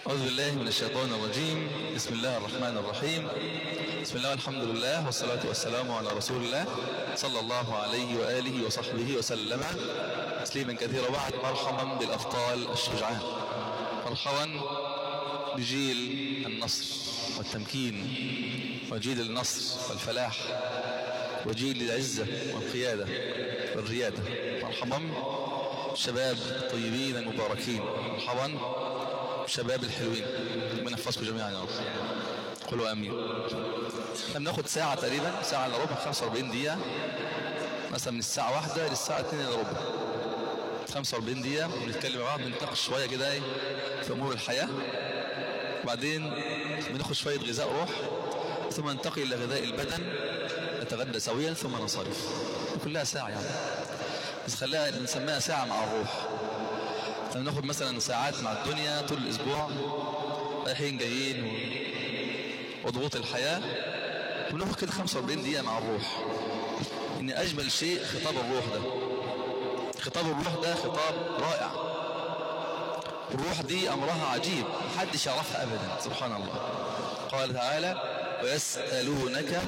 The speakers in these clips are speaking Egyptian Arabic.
أعوذ بالله من الشيطان الرجيم بسم الله الرحمن الرحيم بسم الله والحمد لله والصلاة والسلام على رسول الله صلى الله عليه وآله وصحبه وسلم تسليما كثيرا بعد مرحبا بالأبطال الشجعان مرحبا بجيل النصر والتمكين وجيل النصر والفلاح وجيل العزة والقيادة والريادة مرحبا شباب الطيبين المباركين مرحبا شباب الحلوين ربنا يحفظكم جميعا يا رب قولوا امين احنا بناخد ساعة تقريبا ساعة الا ربع 45 دقيقة مثلا من الساعة واحدة للساعة 2 الا ربع 45 دقيقة بنتكلم مع بعض بنتناقش شوية كده ايه في امور الحياة وبعدين بناخد شوية غذاء روح ثم ننتقل الى غذاء البدن نتغدى سويا ثم ننصرف كلها ساعة يعني بس خليها نسميها ساعة مع الروح لما ناخد مثلا ساعات مع الدنيا طول الاسبوع رايحين جايين و... وضغوط الحياة وناخد كده 45 دقيقة مع الروح ان اجمل شيء خطاب الروح ده خطاب الروح ده خطاب رائع الروح دي امرها عجيب محدش يعرفها ابدا سبحان الله قال تعالى ويسألونك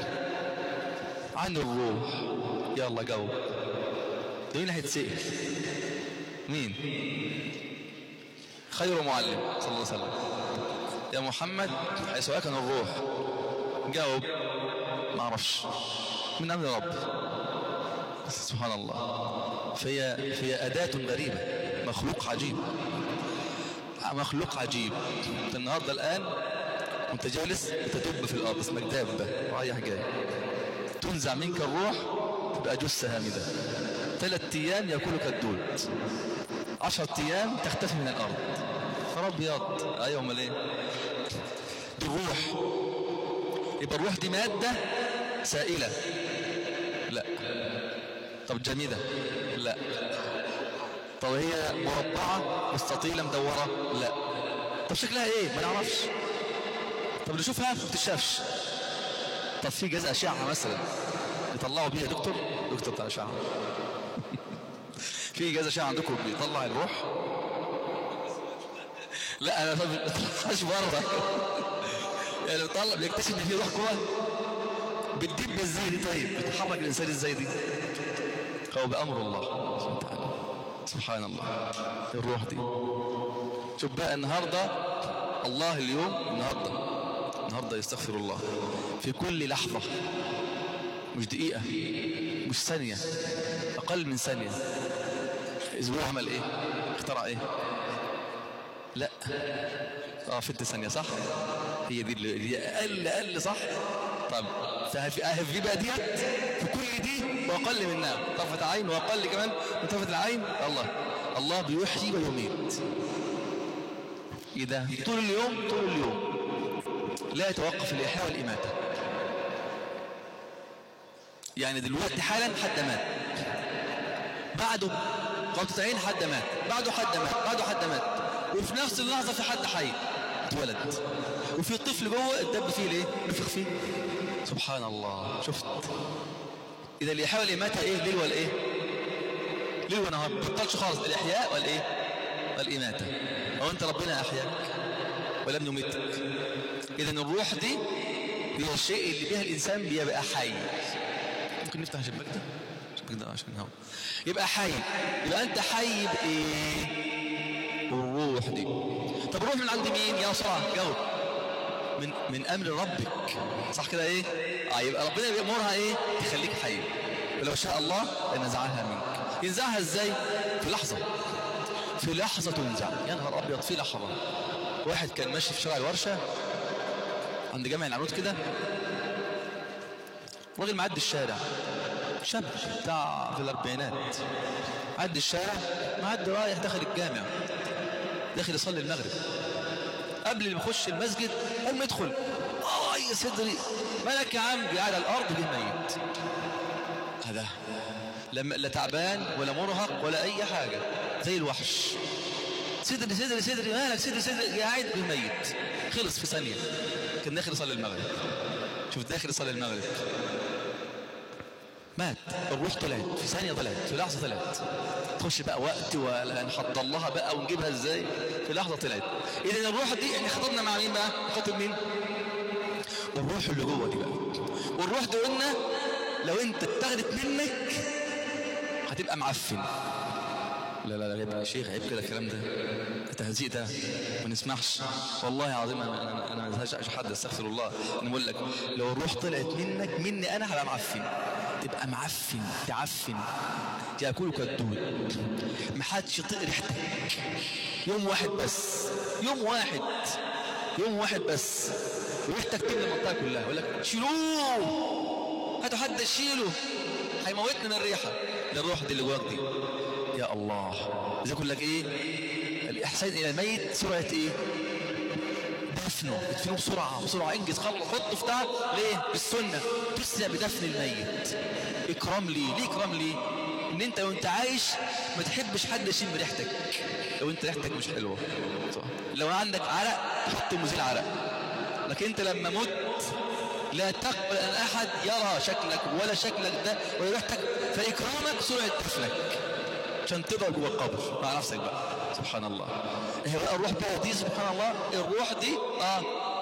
عن الروح يلا جاوب ده مين هيتسأل مين خير معلم صلى الله عليه وسلم يا محمد سؤالك عن الروح جاوب ما اعرفش من امر رب سبحان الله فهي فهي اداه غريبه مخلوق عجيب مخلوق عجيب انت النهارده الان وانت جالس بتدب في الارض اسمك دابه رايح جاي تنزع منك الروح تبقى جثه هامده ثلاث ايام ياكلك الدود عشرة ايام تختفي من الارض خراب ابيض ايوه امال ايه دي الروح يبقى الروح دي ماده سائله لا طب جامده لا طب هي مربعه مستطيله مدوره لا طب شكلها ايه ما نعرفش طب نشوفها ما بتشافش طب في جزء اشعه مثلا يطلعوا بيها دكتور دكتور بتاع اشعه في جهاز اشعه عندكم بيطلع الروح لا انا ما بطلعش بره يعني بيطلع بيكتشف ان في روح جوه بتدب ازاي دي طيب بتحرك الانسان ازاي دي هو بامر الله سبحانه وتعالى سبحان الله الروح دي شوف بقى النهارده الله اليوم النهارده النهارده يستغفر الله في كل لحظه مش دقيقه مش ثانيه اقل من ثانيه اسبوع عمل ايه اخترع ايه لا اه في ثانية صح هي دي اللي دي اقل اقل صح طب ففي في بقى ديت في كل دي واقل منها طرفة عين واقل كمان من طرفة العين الله الله بيحيي ويميت اذا طول اليوم طول اليوم لا يتوقف الاحياء والاماتة يعني دلوقتي حالا حد مات بعده غلطة عين حد مات بعده حد مات بعده حد مات وفي نفس اللحظة في حد حي اتولد وفي طفل جوه اتدب فيه ليه نفخ فيه سبحان الله شفت اذا الاحياء والاماتة ايه ليل ولا ايه ليل ونهار بطلش خالص الاحياء والايه والاماتة هو انت ربنا احياك ولم نمتك اذا الروح دي هي الشيء اللي بها الانسان بيبقى حي ممكن نفتح الشباك ده الشباك ده عشان هو يبقى حي يبقى انت حي بايه الروح دي طب الروح من عند مين يا صلاح جاوب من من امر ربك صح كده ايه اه يبقى ربنا بيامرها ايه تخليك حي ولو شاء الله لنزعها منك ينزعها ازاي في لحظه في لحظه تنزع يا نهار ابيض في لحظه واحد كان ماشي في شارع الورشه عند جامع العنود كده راجل معدي الشارع شاب بتاع في الاربعينات عدي الشارع معدي رايح داخل الجامع داخل يصلي المغرب قبل ما يخش المسجد قبل ما يدخل اه يا صدري مالك يا عم قاعد على الارض جه ميت هذا لما لا تعبان ولا مرهق ولا اي حاجه زي الوحش صدري صدري صدري مالك صدري صدري قاعد جه ميت خلص في ثانيه كان داخل يصلي المغرب شوف داخل يصلي المغرب مات الروح طلعت في ثانية طلعت في لحظة طلعت تخش بقى وقت ولا نحضر لها بقى ونجيبها ازاي في لحظة طلعت اذا الروح دي احنا خطبنا مع مين بقى خطب مين الروح اللي جوه دي بقى والروح دي قلنا لو انت اتاخدت منك هتبقى معفن لا لا لا عيب يا شيخ عيب كده الكلام ده التهزيء ده ما نسمحش والله العظيم انا انا انا ما بزهقش حد استغفر الله انا بقول لك لو الروح طلعت منك مني انا هبقى معفن تبقى معفن تعفن ياكلك الدود ما حدش يطيق ريحتك يوم واحد بس يوم واحد يوم واحد بس وريحتك تملى المنطقه كلها يقول لك شيلوه هاتوا حد يشيله هيموتنا من الريحه ده الروح دي اللي جواك دي يا الله زي يقول لك ايه الاحسان الى الميت سرعه ايه دفنه ادفنه بسرعه بسرعه انجز خلص حطه في تعب ليه بالسنه تسرع بدفن الميت اكرام لي ليه اكرام لي ان انت وانت عايش ما تحبش حد يشم ريحتك لو انت ريحتك مش حلوه صح. لو عندك عرق حط مزيل عرق لكن انت لما مت لا تقبل ان احد يرى شكلك ولا شكلك ده ولا ريحتك فاكرامك سرعه دفنك عشان تقدر جوه القبر مع نفسك بقى سبحان الله هي بقى الروح بقى دي سبحان الله الروح دي اه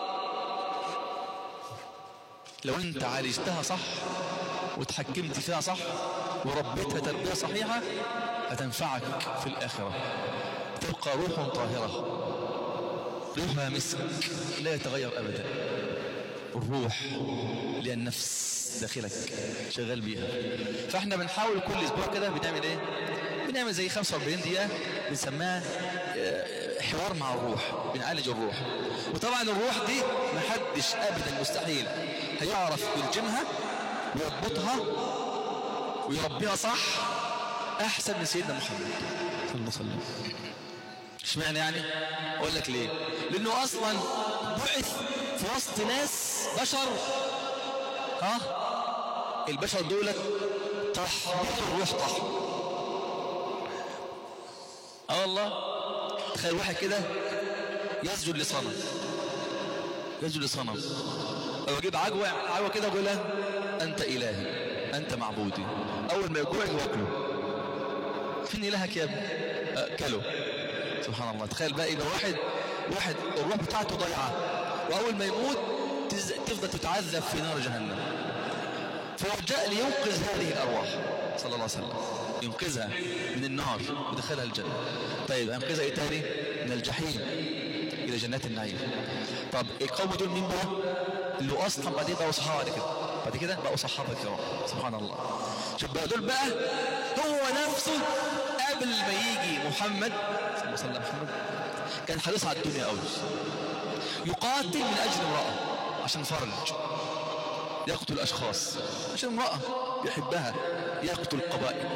لو انت عالجتها صح وتحكمت فيها صح وربيتها تربيه صحيحه هتنفعك في الاخره تبقى روح طاهره روحها مسك لا يتغير ابدا الروح اللي هي النفس داخلك شغال بيها فاحنا بنحاول كل اسبوع كده بنعمل ايه بنعمل زي 45 دقيقه بنسميها آه، حوار مع الروح بنعالج الروح وطبعا الروح دي محدش ابدا مستحيل هيعرف يلجمها ويضبطها ويربيها صح احسن من سيدنا محمد صلى الله عليه وسلم اشمعنى يعني اقول لك ليه لانه اصلا بعث في وسط ناس بشر ها البشر دولت تحضير الروح طحن اه والله تخيل واحد كده يسجد لصنم يسجد لصنم او يجيب عجوه عجوه كده ويقول لها انت الهي انت معبودي اول ما يجوع ياكله فين الهك يا ابني اكله سبحان الله تخيل بقى يبقى واحد واحد الروح بتاعته ضايعه واول ما يموت تز- تفضل تتعذب في نار جهنم فهو جاء لينقذ هذه الارواح صلى الله عليه وسلم ينقذها من النار ويدخلها الجنه طيب ينقذها ايه تاني من الجحيم الى جنات النعيم طب القوم دول مين بقى اللي اصلا بعدين بقوا صحابه بعد كده بعد كده بقوا صحابه كرام سبحان الله شوف بقى دول بقى هو نفسه قبل ما يجي محمد صلى الله عليه وسلم محمد كان حريص على الدنيا قوي يقاتل من اجل امراه عشان فرج يقتل اشخاص عشان امراه يحبها يقتل قبائل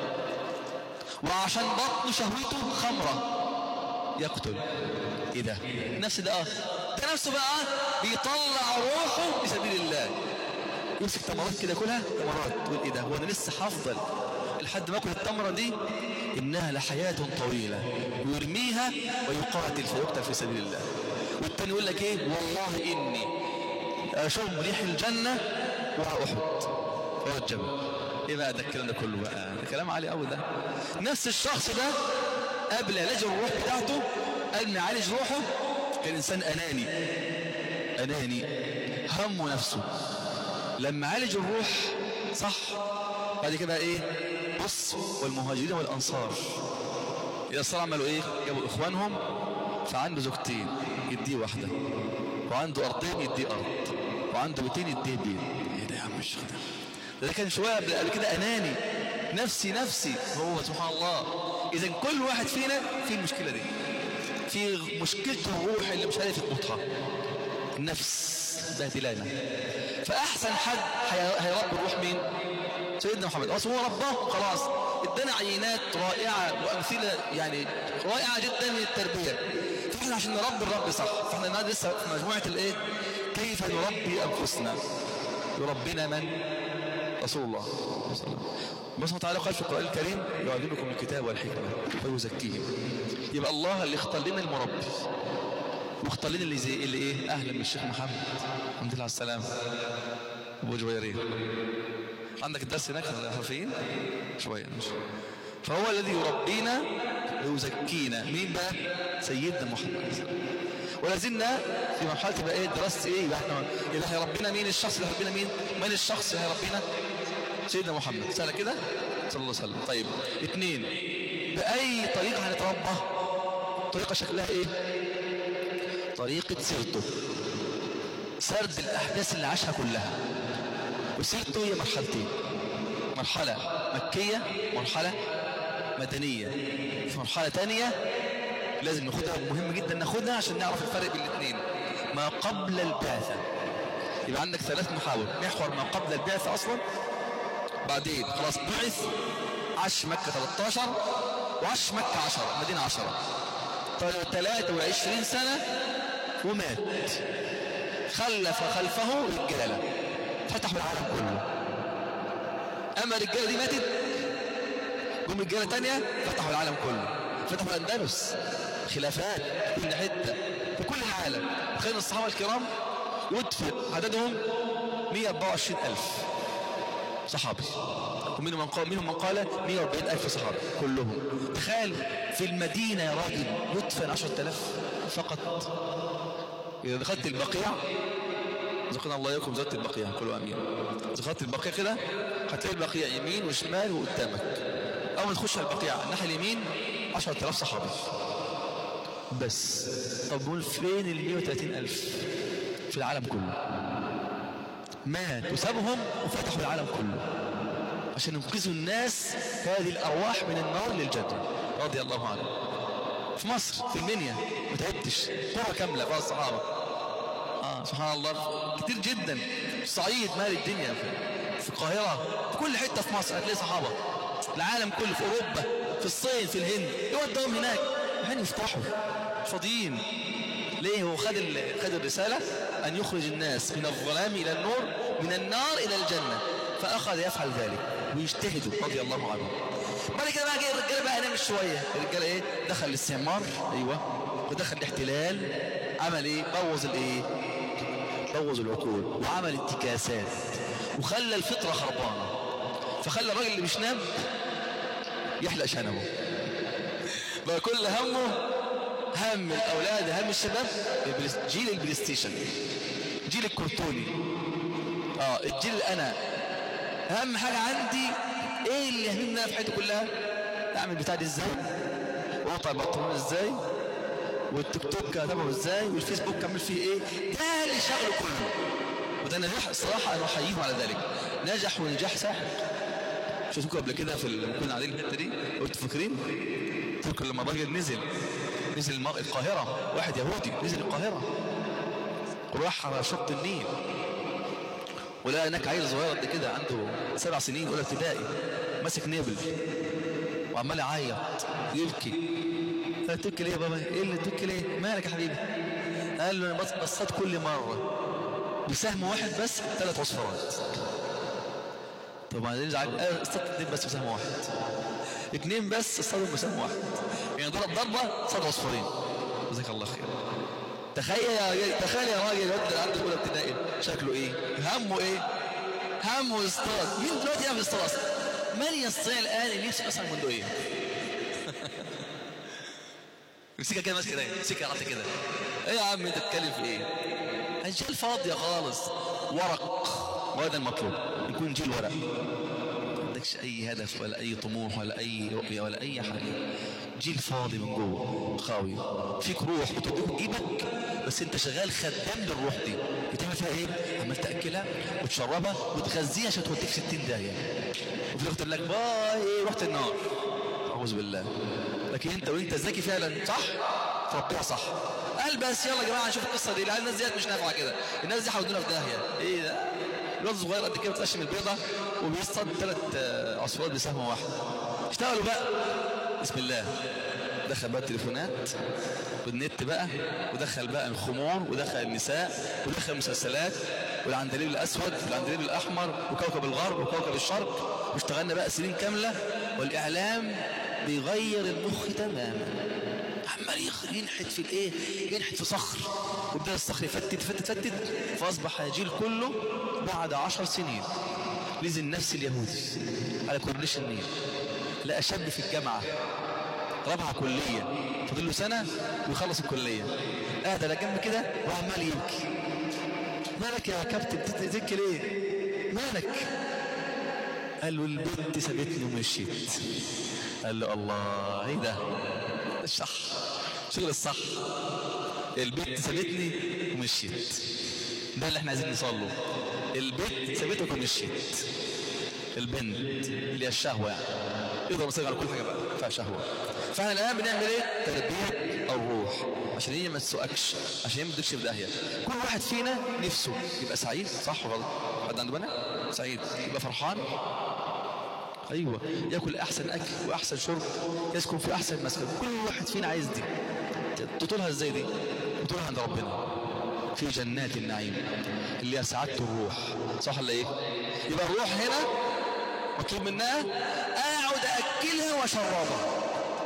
وعشان بطن شهوته خمره يقتل ايه ده نفس ده اه ده نفسه بقى بيطلع روحه في سبيل الله يمسك تمرات كده كلها تمرات تقول ايه ده هو انا لسه هفضل لحد ما اكل التمره دي انها لحياه طويله يرميها ويقاتل فيقتل في سبيل الله والتاني يقول لك ايه والله اني اشم ريح الجنه ورا احد ورا الجبل ايه بقى ده الكلام ده كله بقى ده كلام عالي قوي ده نفس الشخص ده قبل علاج الروح بتاعته قبل ما يعالج روحه كان انسان اناني اناني همه نفسه لما عالج الروح صح بعد كده بقى ايه بص والمهاجرين والانصار الانصار عملوا ايه جابوا اخوانهم فعنده زوجتين يديه واحده وعنده ارضين يديه ارض وعنده بيتين يديه بيت ايه ده يا عم الشيخ ده ده, ده كان شويه قبل قبل كده اناني نفسي نفسي هو سبحان الله اذا كل واحد فينا في المشكله دي في مشكله الروح اللي مش عارف يضبطها النفس بهدلانه فاحسن حد هي- هيربي الروح مين سيدنا محمد اصل هو رباه خلاص ادانا عينات رائعه وامثله يعني رائعه جدا للتربيه فاحنا عشان نربي الرب صح فاحنا النهارده لسه في مجموعه الايه كيف نربي انفسنا يربينا من رسول الله صلى الله عليه وسلم الله سبحانه وتعالى قال في القرآن الكريم يعلمكم الكتاب والحكمة ويزكيهم يبقى الله اللي اختار لنا المربي واختار لنا اللي زي اللي ايه اهلا بالشيخ محمد الحمد لله على السلامة ابو جويرين عندك الدرس هناك حرفيين شوية مش فهو الذي يربينا ويزكينا مين بقى سيدنا محمد ولا زلنا في مرحلة بقى ايه دراسة ايه يبقى احنا اللي هيربينا مين الشخص اللي هيربينا مين من الشخص اللي هيربينا سيدنا محمد سهلة كده صلى الله عليه وسلم طيب اثنين بأي طريقة هنتربى طريقة شكلها ايه طريقة سيرته سرد الأحداث اللي عاشها كلها وسيرته هي مرحلتين مرحلة مكية مرحلة مدنية في مرحلة تانية لازم ناخدها مهم جدا ناخدها عشان نعرف الفرق بين الاثنين ما قبل البعثة يبقى عندك ثلاث محاور محور ما قبل البعثة أصلا بعدين خلاص بعث عاش مكة 13 وعاش مكة 10 مدينة 10 طيب 23 سنة ومات خلف خلفه رجالة فتحوا العالم كله اما الرجالة دي ماتت جم رجالة تانية فتحوا العالم كله فتحوا الاندلس خلافات في كل حتة في كل العالم تخيل الصحابة الكرام يدفن عددهم 124 ألف صحابي ومنهم من قال منهم من قال 140 ألف صحابي كلهم تخيل في المدينة يا راجل يدفن 10000 فقط إذا دخلت البقيع رزقنا الله يكم زادت البقيع كله امين دخلت البقيع كده هتلاقي البقيع يمين وشمال وقدامك اول ما تخش على البقيع الناحيه اليمين 10000 صحابي بس طب قول فين ال 130000 في العالم كله مات وسابهم وفتحوا العالم كله عشان ينقذوا الناس هذه الارواح من النار للجنه رضي الله عنه في مصر في المنيا ما تعبتش قرى كامله فيها الصحابه اه سبحان الله كتير جدا الصعيد مال الدنيا في القاهره في كل حته في مصر هتلاقي صحابه العالم كله في اوروبا في الصين في الهند يودهم هناك هن يفتحوا فاضيين ليه هو خد خد الرساله ان يخرج الناس من الظلام الى النور من النار الى الجنه فاخذ يفعل ذلك ويجتهدوا رضي الله عنهم بعد كده بقى جه الرجاله بقى نام شويه الرجاله ايه دخل الاستعمار ايوه ودخل الاحتلال عمل ايه بوظ الايه بوظ العقول وعمل انتكاسات وخلى الفطره خربانه فخلى الراجل اللي مش نام يحلق شنبه بقى كل همه هم الاولاد هم الشباب جيل البلاي ستيشن جيل الكرتوني اه الجيل انا اهم حاجه عندي ايه اللي يهمني في حياتي كلها اعمل بتاع دي ازاي واقطع البطاريه ازاي والتيك توك اتابعه ازاي والفيسبوك اعمل فيه ايه ده اللي شغله كله وده نجاح الصراحه انا احييهم على ذلك نجح ونجاح ساحق شفتكم قبل كده في ال... كنا قاعدين الحته دي قلت فاكرين فاكر لما الراجل نزل نزل المر... القاهره واحد يهودي نزل القاهره وراح على شط النيل ولقى هناك عيل صغير قد كده عنده سبع سنين اولى ابتدائي ماسك نبل وعمال يعيط يبكي قال تبكي ليه يا بابا ايه اللي تبكي ليه مالك يا حبيبي قال له انا بص بصيت كل مره بسهم واحد بس ثلاث عصفورات طب بعدين زعل اصطاد اتنين بس بسهم واحد اتنين بس اصطادوا بسهم واحد يعني ضرب ضربه صاد عصفورين جزاك الله خير تخيل يا تخيل يا راجل الواد اللي عنده اولى ابتدائي شكله ايه همه ايه همه يصطاد مين دلوقتي يعمل يصطاد اصلا من يستطيع الان اللي يمسك اصلا منه ايه امسكها كده ماسك كده امسكها حتى كده ايه يا عم انت بتتكلم في ايه اجيال فاضيه خالص ورق وهذا المطلوب يكون جيل ورق ما عندكش اي هدف ولا اي طموح ولا اي رؤيه ولا اي حاجه جيل فاضي من جوه خاوي فيك روح بتديك جيبك بس انت شغال خدام للروح دي بتعمل فيها ايه عمال تاكلها وتشربها وتغذيها عشان توديك 60 داهيه وفي الاخر تقول لك باي رحت النار اعوذ بالله لكن انت وانت ذكي فعلا صح تربيها صح قال بس يلا يا جماعه نشوف القصه دي لا الناس ديت مش نافعه كده الناس دي هيودونا في داهيه ايه ده الواد صغير قد كده بتقشم البيضه وبيصطاد ثلاث عصفورات بسهم واحد اشتغلوا بقى بسم الله دخل بقى التليفونات والنت بقى ودخل بقى الخمور ودخل النساء ودخل المسلسلات والعندليب الاسود والعندليب الاحمر وكوكب الغرب وكوكب الشرق واشتغلنا بقى سنين كامله والاعلام بيغير المخ تماما عمال ينحت في الايه ينحت في صخر وبدا الصخر يفتت فتت فتت فاصبح الجيل كله بعد عشر سنين نزل نفس اليهودي على كورنيش النيل لقى شاب في الجامعة رابعة كلية فاضل له سنة ويخلص الكلية قاعد على جنب كده وعمال يبكي مالك يا كابتن بتبكي ليه مالك قال له البنت سابتني ومشيت قال له الله ايه ده الصح شغل الصح البنت سابتني ومشيت ده اللي احنا عايزين نصله البنت سابتك ومشيت البنت اللي هي الشهوه يعني يقدر يسيطر على كل حاجه بقى فيها شهوه فاحنا الان بنعمل ايه تربيه الروح عشان هي ما تسوقكش عشان هي ما تدكش في داهيه كل واحد فينا نفسه يبقى سعيد صح ولا غلط حد عنده بنات سعيد يبقى فرحان ايوه ياكل احسن اكل واحسن شرب يسكن في احسن مسكن كل واحد فينا عايز دي تطولها ازاي دي تطولها عند ربنا في جنات النعيم اللي هي سعاده الروح صح ولا ايه يبقى الروح هنا مطلوب منها اقعد اكلها واشربها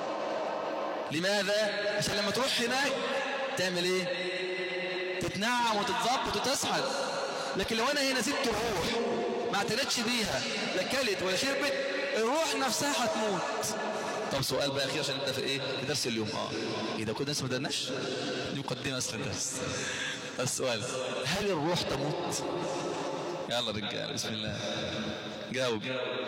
لماذا عشان لما تروح هناك تعمل ايه تتنعم وتتظبط وتسعد لكن لو انا هنا سبت الروح ما اعتنتش بيها لا كلت ولا شربت الروح نفسها هتموت طب سؤال بقى اخير عشان نبدا في ايه في درس اليوم اه ايه ده كنا لسه ما بدأناش دي مقدمه اصلا الدرس السؤال هل الروح تموت يلا رجال بسم الله جاوب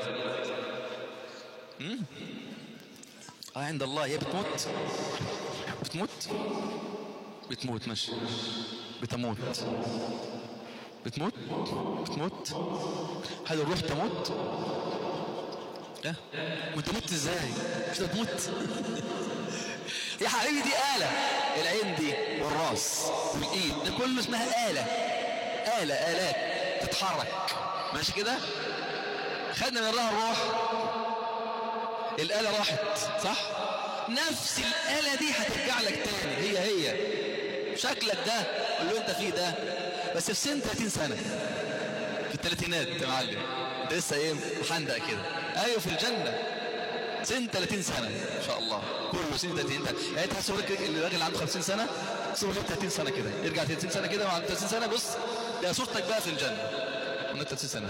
مم؟ اه عند الله هي بتموت بتموت بتموت ماشي بتموت بتموت بتموت هل الروح تموت لا وانت مت ازاي مش تموت يا حبيبي دي آلة العين دي والراس والايد ده كله اسمها آلة آلة آلات تتحرك ماشي كده خدنا من الله الروح الآلة راحت صح نفس الآلة دي هترجع لك تاني هي هي شكلك ده اللي انت فيه ده بس في سن 30 سنة في الثلاثينات يا معلم انت لسه ايه محندق كده ايوه في الجنة سن 30 سنة ان شاء الله كله سن 30 سنة يعني انت صورك الراجل عنده 50 سنة صورك 30 سنة كده يرجع 30 سنة كده وعند 30 سنة بص ده صورتك بقى في الجنة وانت 30 سنة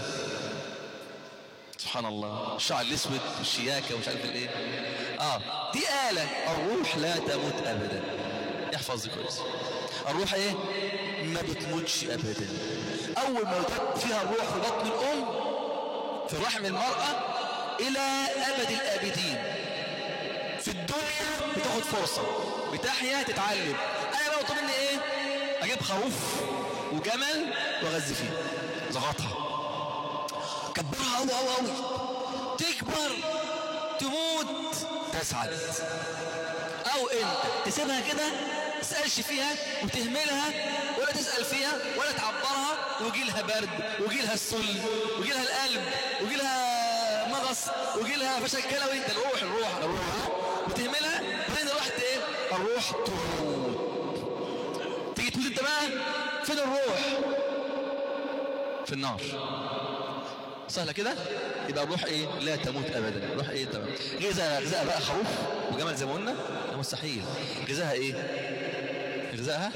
سبحان الله الشعر الاسود والشياكة ومش عارف الايه اه دي آلة الروح لا تموت ابدا احفظ دي كويس الروح ايه ما بتموتش ابدا اول ما يتحط فيها الروح في بطن الام في رحم المرأة الى ابد الابدين في الدنيا بتاخد فرصة بتحيا تتعلم انا بقى مطلوب مني ايه اجيب خروف وجمل واغذي فيه زغطها كبرها قوي قوي قوي تكبر تموت تسعد او انت تسيبها كده تسألش فيها وتهملها ولا تسأل فيها ولا تعبرها ويجي لها برد ويجي لها السل ويجي لها القلب ويجي لها مغص ويجي لها فشل كلوي انت الروح الروح الروح وتهملها بعدين رحت ايه الروح تموت تيجي تموت انت بقى فين الروح في النار سهلة كده يبقى الروح ايه لا تموت ابدا الروح ايه تمام غذاء غذاء بقى خروف وجمل زي ما قلنا ده مستحيل غذاها ايه غذاها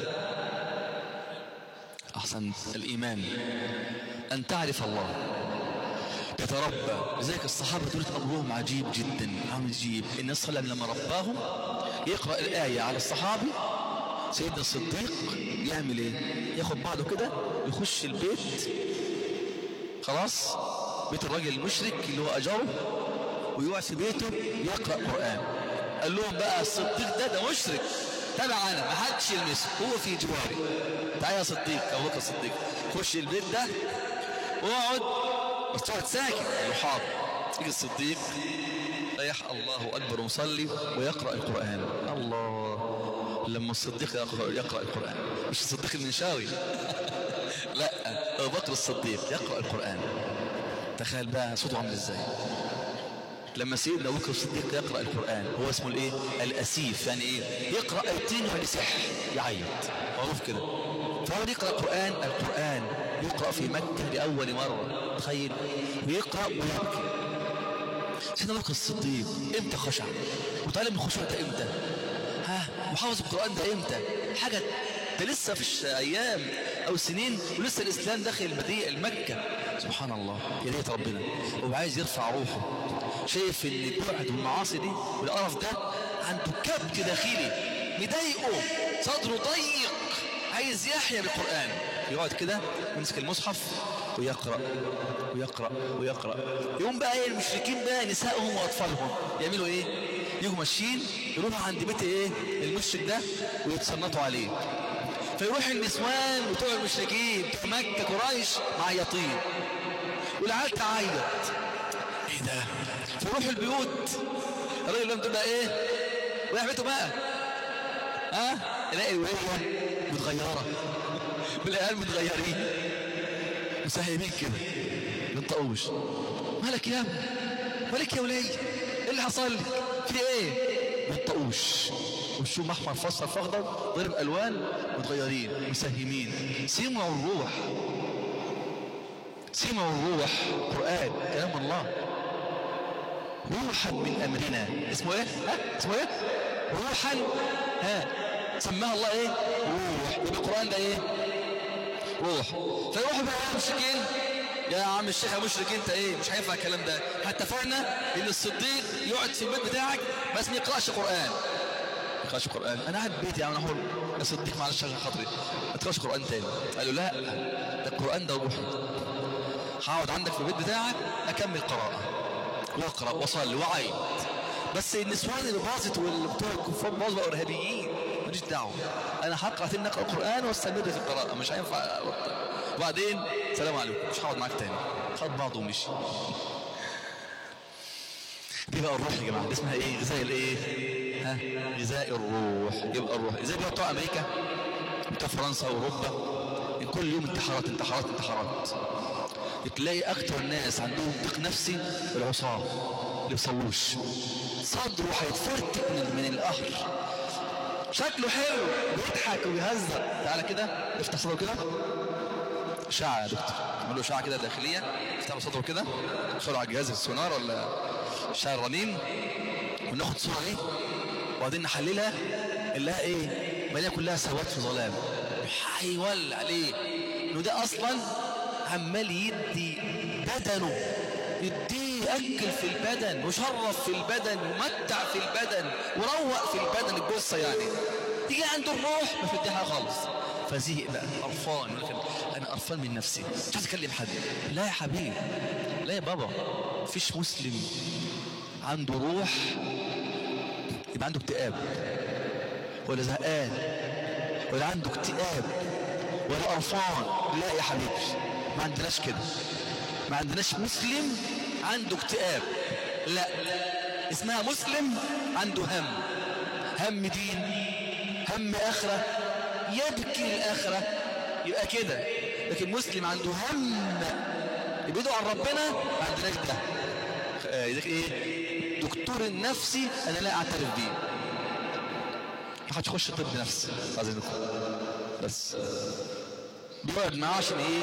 احسن الايمان ان تعرف الله تتربى لذلك الصحابة دول امرهم عجيب جدا عجيب النبي صلى الله عليه وسلم لما رباهم يقرأ الآية على الصحابي سيدنا الصديق يعمل ايه ياخد بعضه كده يخش البيت خلاص بيت الراجل المشرك اللي هو أجره ويقعد في بيته يقرأ قرآن قال لهم بقى الصديق ده ده مشرك تبع أنا ما حدش يلمسه هو في جواري تعالى يا صديق أبو بكر الصديق خش البيت ده واقعد بس تقعد ساكت قال له حاضر يجي الصديق ريح الله أكبر ومصلي ويقرأ القرآن الله لما الصديق يقرأ, يقرأ القرآن مش الصديق المنشاوي لا أبو بكر الصديق يقرأ القرآن تخيل بقى صوته عامل ازاي لما سيدنا ابو بكر الصديق يقرا القران هو اسمه الايه الاسيف يعني ايه يقرا ايتين ويسح يعيط معروف كده فهو يقرا القران القران يقرا في مكه لاول مره تخيل ويقرا ويبكي سيدنا ابو بكر الصديق امتى خشع وتعلم الخشوع ده امتى ها محافظ القران ده امتى حاجه ده لسه فيش ايام او سنين ولسه الاسلام داخل المدينه المكه سبحان الله يا ريت ربنا هو عايز يرفع روحه شايف ان البعد والمعاصي دي والقرف ده عنده كبت داخلي مضايقه صدره ضيق عايز يحيا بالقرآن يقعد كده يمسك المصحف ويقرأ ويقرأ ويقرأ يقوم بقى ايه المشركين بقى نسائهم واطفالهم يعملوا ايه يجوا ماشيين يروحوا عند بيت ايه المشرك ده ويتصنطوا عليه فيروح النسوان بتوع المشركين بتوع مكة قريش معيطين والعيال تعيط ايه ده فيروح البيوت الراجل لهم تقول ايه رايح بيته بقى ها يلاقي الوليه متغيره والعيال متغيرين مسهمين كده ما ينطقوش مالك يا ابني مالك يا ولي ايه اللي حصل لك في ايه ما ينطقوش وشهم احمر فاصفر فاخضر ضرب الوان متغيرين مسهمين سمعوا الروح سمعوا الروح قران كلام الله روحا من امرنا اسمه ايه ها اسمه ايه روحا ها سماها الله ايه روح يبقى القران ده ايه روح فيروحوا بقى المشركين يا عم الشيخ يا مشرك انت ايه مش هينفع الكلام ده احنا اتفقنا ان الصديق يقعد في البيت بتاعك بس ما يقراش قران ما يقراش قران انا قاعد بيتي يا عم اقول يا صديق معلش عشان خاطري ما تقراش قران تاني قالوا لا ده القران ده روحي هقعد عندك في البيت بتاعك اكمل قراءه واقرا واصلي واعيد بس النسوان اللي باظت والبتوع الكفار باظوا بقوا ارهابيين ماليش دعوه انا هقرا تاني اقرا القران واستمر في القراءه مش هينفع أبطل. وبعدين سلام عليكم مش هقعد معاك تاني خد بعضه ومشي دي بقى الروح يا جماعه دي اسمها ايه غذاء الايه ها غذاء الروح يبقى الروح زي بقى بتوع امريكا بتوع فرنسا واوروبا كل يوم انتحارات انتحارات انتحارات تلاقي اكتر ناس عندهم ضيق نفسي العصام اللي بيصلوش صدره هيتفرتك من, من القهر شكله حلو بيضحك وبيهزر تعالى كده افتح صدره كده اشعه يا دكتور اعمل له اشعه كده داخليه افتح له صدره كده ادخله على الجهاز السونار ولا اشعه الرنين وناخد صوره ايه وبعدين نحللها نلاقيها ايه ماليه كلها سواد في ظلام هيولع عليه انه ده اصلا عمال يدي بدنه يديه اكل في البدن وشرف في البدن ومتع في البدن وروق في البدن الجثه يعني تيجي عنده الروح ما في حاجه خالص فزهق بقى قرفان يقول لك انا قرفان من نفسي مش عايز اكلم حد لا يا حبيبي لا يا بابا مفيش مسلم عنده روح يبقى عنده اكتئاب ولا زهقان ولا عنده اكتئاب ولا قرفان لا يا حبيبي ما عندناش كده ما عندناش مسلم عنده اكتئاب لا اسمها مسلم عنده هم هم دين هم اخره يبكي الاخره يبقى كده لكن مسلم عنده هم يبعدوا عن ربنا ما عندناش ده آه ايه دكتور النفسي انا لا اعترف بيه ما حدش يخش طب نفسي عايزينكم بس بيقعد معاه عشان ايه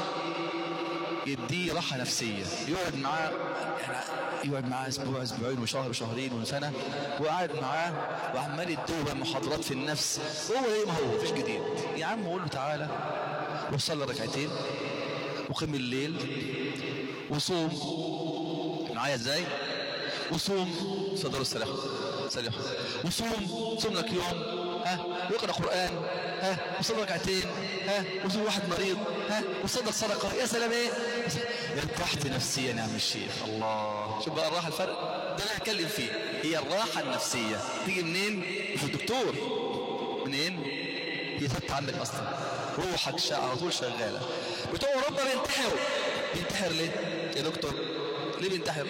يديه راحة نفسية يقعد معاه يقعد معاه اسبوع اسبوعين وشهر شهرين وسنة وقاعد معاه وعمال يدوه محاضرات في النفس هو ايه ما هو مفيش جديد يا عم قول له تعالى وصلي ركعتين وقم الليل وصوم معايا ازاي وصوم صدر السلاح سلاح وصوم صوم لك يوم ها واقرا قران ها وصلي ركعتين ها وزور واحد مريض ها وصدق صدقه يا سلام ايه ارتحت نفسيا يا عم الشيخ الله شوف بقى الراحه الفرق ده انا هتكلم فيه هي الراحه النفسيه تيجي منين مش الدكتور منين هي ثبت عندك اصلا روحك شا... على طول شغاله بتوع اوروبا بينتحروا بينتحر ليه يا دكتور ليه بينتحر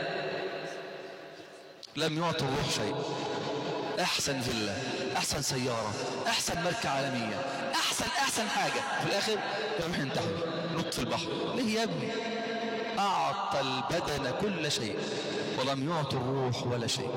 لم يعطوا الروح شيء احسن فيلا احسن سيارة احسن ماركة عالمية احسن احسن حاجة في الاخر يروح ينتحر نط في البحر ليه يا ابني اعطى البدن كل شيء ولم يعطي الروح ولا شيء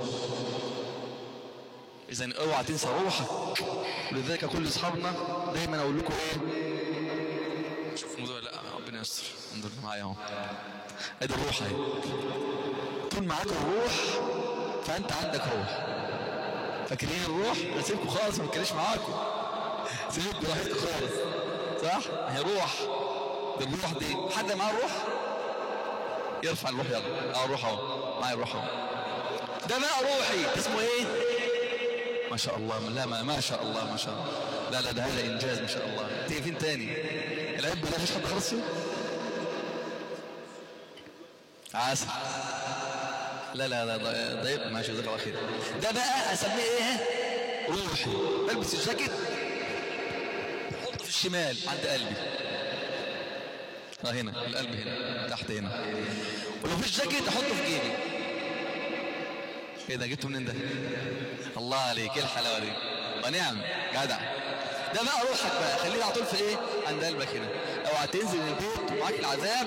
اذا اوعى تنسى روحك ولذلك كل اصحابنا دايما اقول لكم ايه شوف الموضوع لا ربنا يستر انظر معايا اهو ادي الروح اهي طول معاك الروح فانت عندك روح فاكرين الروح اسيبكم خالص ما اتكلمش معاكم سيبكم راحتكم خالص صح هي روح دي الروح دي حد معاه الروح يرفع الروح يلا اه الروح اهو معايا الروح اهو ده بقى روحي اسمه ايه ما شاء الله لا ما, ما شاء الله ما شاء الله لا لا ده هذا انجاز ما شاء الله تيجي فين تاني العيب لا فيش حد خلص فيه عسل لا لا لا ده ده يبقى ماشي جزاك الله خير ده بقى اسميه ايه روحي بلبس الجاكيت احطه في الشمال عند قلبي اه هنا القلب هنا تحت هنا ولو فيش جاكيت احطه في جيبي ايه ده جبته منين ده الله عليك ايه الحلاوه دي ونعم جدع ده بقى روحك بقى خليه على طول في ايه عند قلبك هنا اوعى تنزل من البيت ومعاك العذاب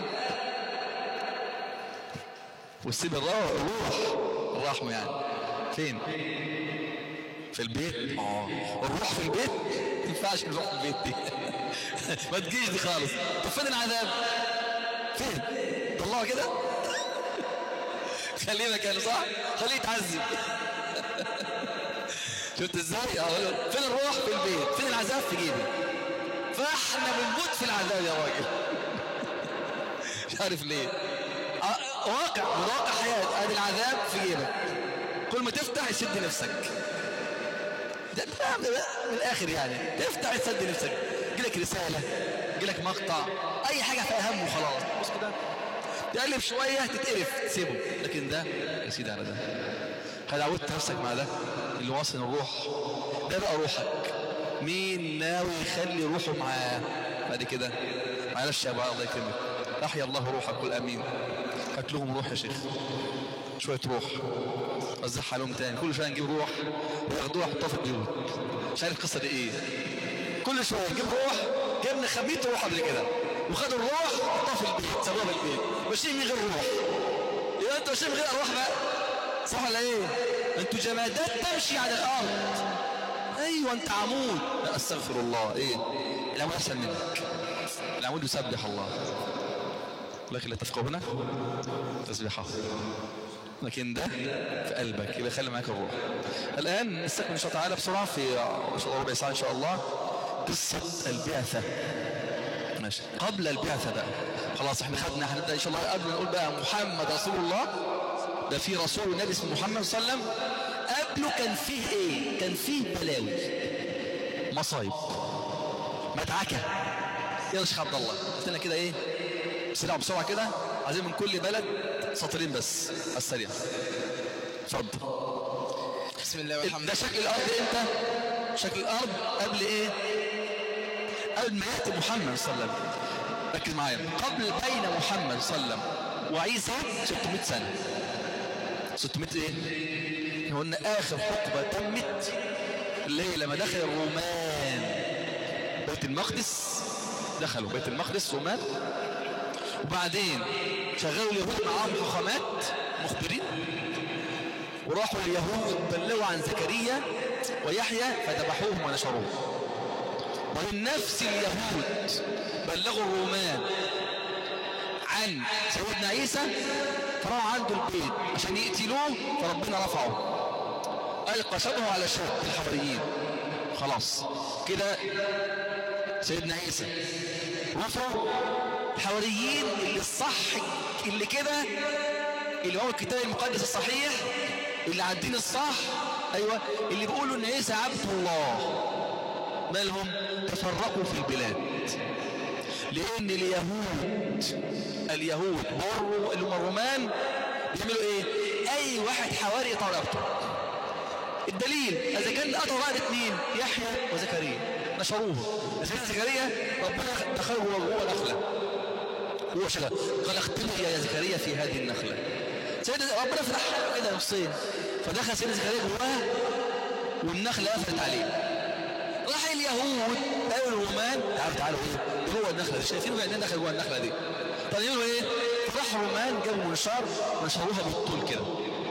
وتسيب الروح الروح الرحمه يعني فين في البيت اه الروح في البيت ما ينفعش نروح في البيت دي ما تجيش دي خالص طب فين العذاب فين طلعه كده خليه مكانه صح خليه يتعذب شفت ازاي اقول له فين الروح في البيت فين العذاب في جيبي فاحنا بنموت في العذاب يا راجل مش عارف ليه آه، واقع من واقع حياة ادي العذاب في جيبك كل ما تفتح يسد نفسك ده ده من الاخر يعني تفتح يسد نفسك يجيلك رسالة يجيلك مقطع اي حاجة فيها هم وخلاص بص كده تقلب شوية تتقرف تسيبه لكن ده يا سيدي على ده هل عودت نفسك مع ده اللي واصل الروح ده بقى روحك مين ناوي يخلي روحه معاه بعد كده معلش يا ابو الله يكرمك احيا الله روحك قل امين هات لهم روح يا شيخ شويه روح وزعها لهم تاني كل شويه نجيب روح وياخدوها يحطوها في البيوت مش عارف القصه دي ايه كل شويه نجيب روح جبنا 500 روح قبل كده وخدوا الروح حطوها في البيت سابوها في البيت ماشيين من غير روح يبقى انتوا ماشيين من غير ارواح بقى صح ولا ايه انتوا جمادات تمشي على الارض ايوه انت عمود لا استغفر الله ايه العمود احسن منك العمود يسبح الله لكن لا تفقهنا تسبيحه لكن ده في قلبك يبقى خلي معاك الروح الان نستكمل ان شاء الله تعالى بسرعه في ان شاء الله ربع ساعه ان شاء الله قصه البعثه ماشي قبل البعثه بقى خلاص احنا خدنا هنبدا ان شاء الله قبل ما نقول بقى محمد رسول الله ده في رسول النبي اسمه محمد صلى الله عليه وسلم قبله كان فيه ايه كان فيه بلاوي مصايب مدعكه يا شيخ عبد الله قلت لنا كده ايه بسرعه بسرعه كده عايزين من كل بلد سطرين بس على السريع اتفضل بسم الله والحمد ده شكل الارض امتى شكل الارض قبل ايه قبل ما ياتي محمد صلى الله عليه وسلم ركز معايا قبل بين محمد صلى الله عليه وسلم وعيسى 600 سنه 600 ايه قلنا اخر حقبه تمت اللي هي لما دخل الرومان بيت المقدس دخلوا بيت المقدس رومان وبعدين شغلوا اليهود معاهم حكامات مخبرين وراحوا اليهود بلغوا عن زكريا ويحيى فذبحوهم ونشروهم ومن نفس اليهود بلغوا الرومان عن سيدنا عيسى فراحوا عنده البيت عشان يقتلوه فربنا رفعه ألقى شبهه على شوك الحواريين خلاص كده سيدنا عيسى رفعوا الحواريين اللي الصح اللي كده اللي هو الكتاب المقدس الصحيح اللي على الدين الصح ايوه اللي بيقولوا ان عيسى عبد الله مالهم تفرقوا في البلاد لان اليهود اليهود بروا اللي هم الرومان بيعملوا ايه اي واحد حواري يقطع رقبته الدليل اذا كان قطع رقبه مين يحيى وزكريا نشروه سيدنا زكريا ربنا دخله جوه نخله هو شغل قال اختبر يا زكريا في هذه النخله سيدنا ربنا فتح كده نصين فدخل سيدنا زكريا جواه والنخله قفلت عليه راح اليهود قالوا الرومان تعالوا تعالوا ايه جوه النخله دي شايفين بعدين دخل جوه النخله دي طب يقولوا ايه راح الرومان جابوا منشار نشروها بالطول كده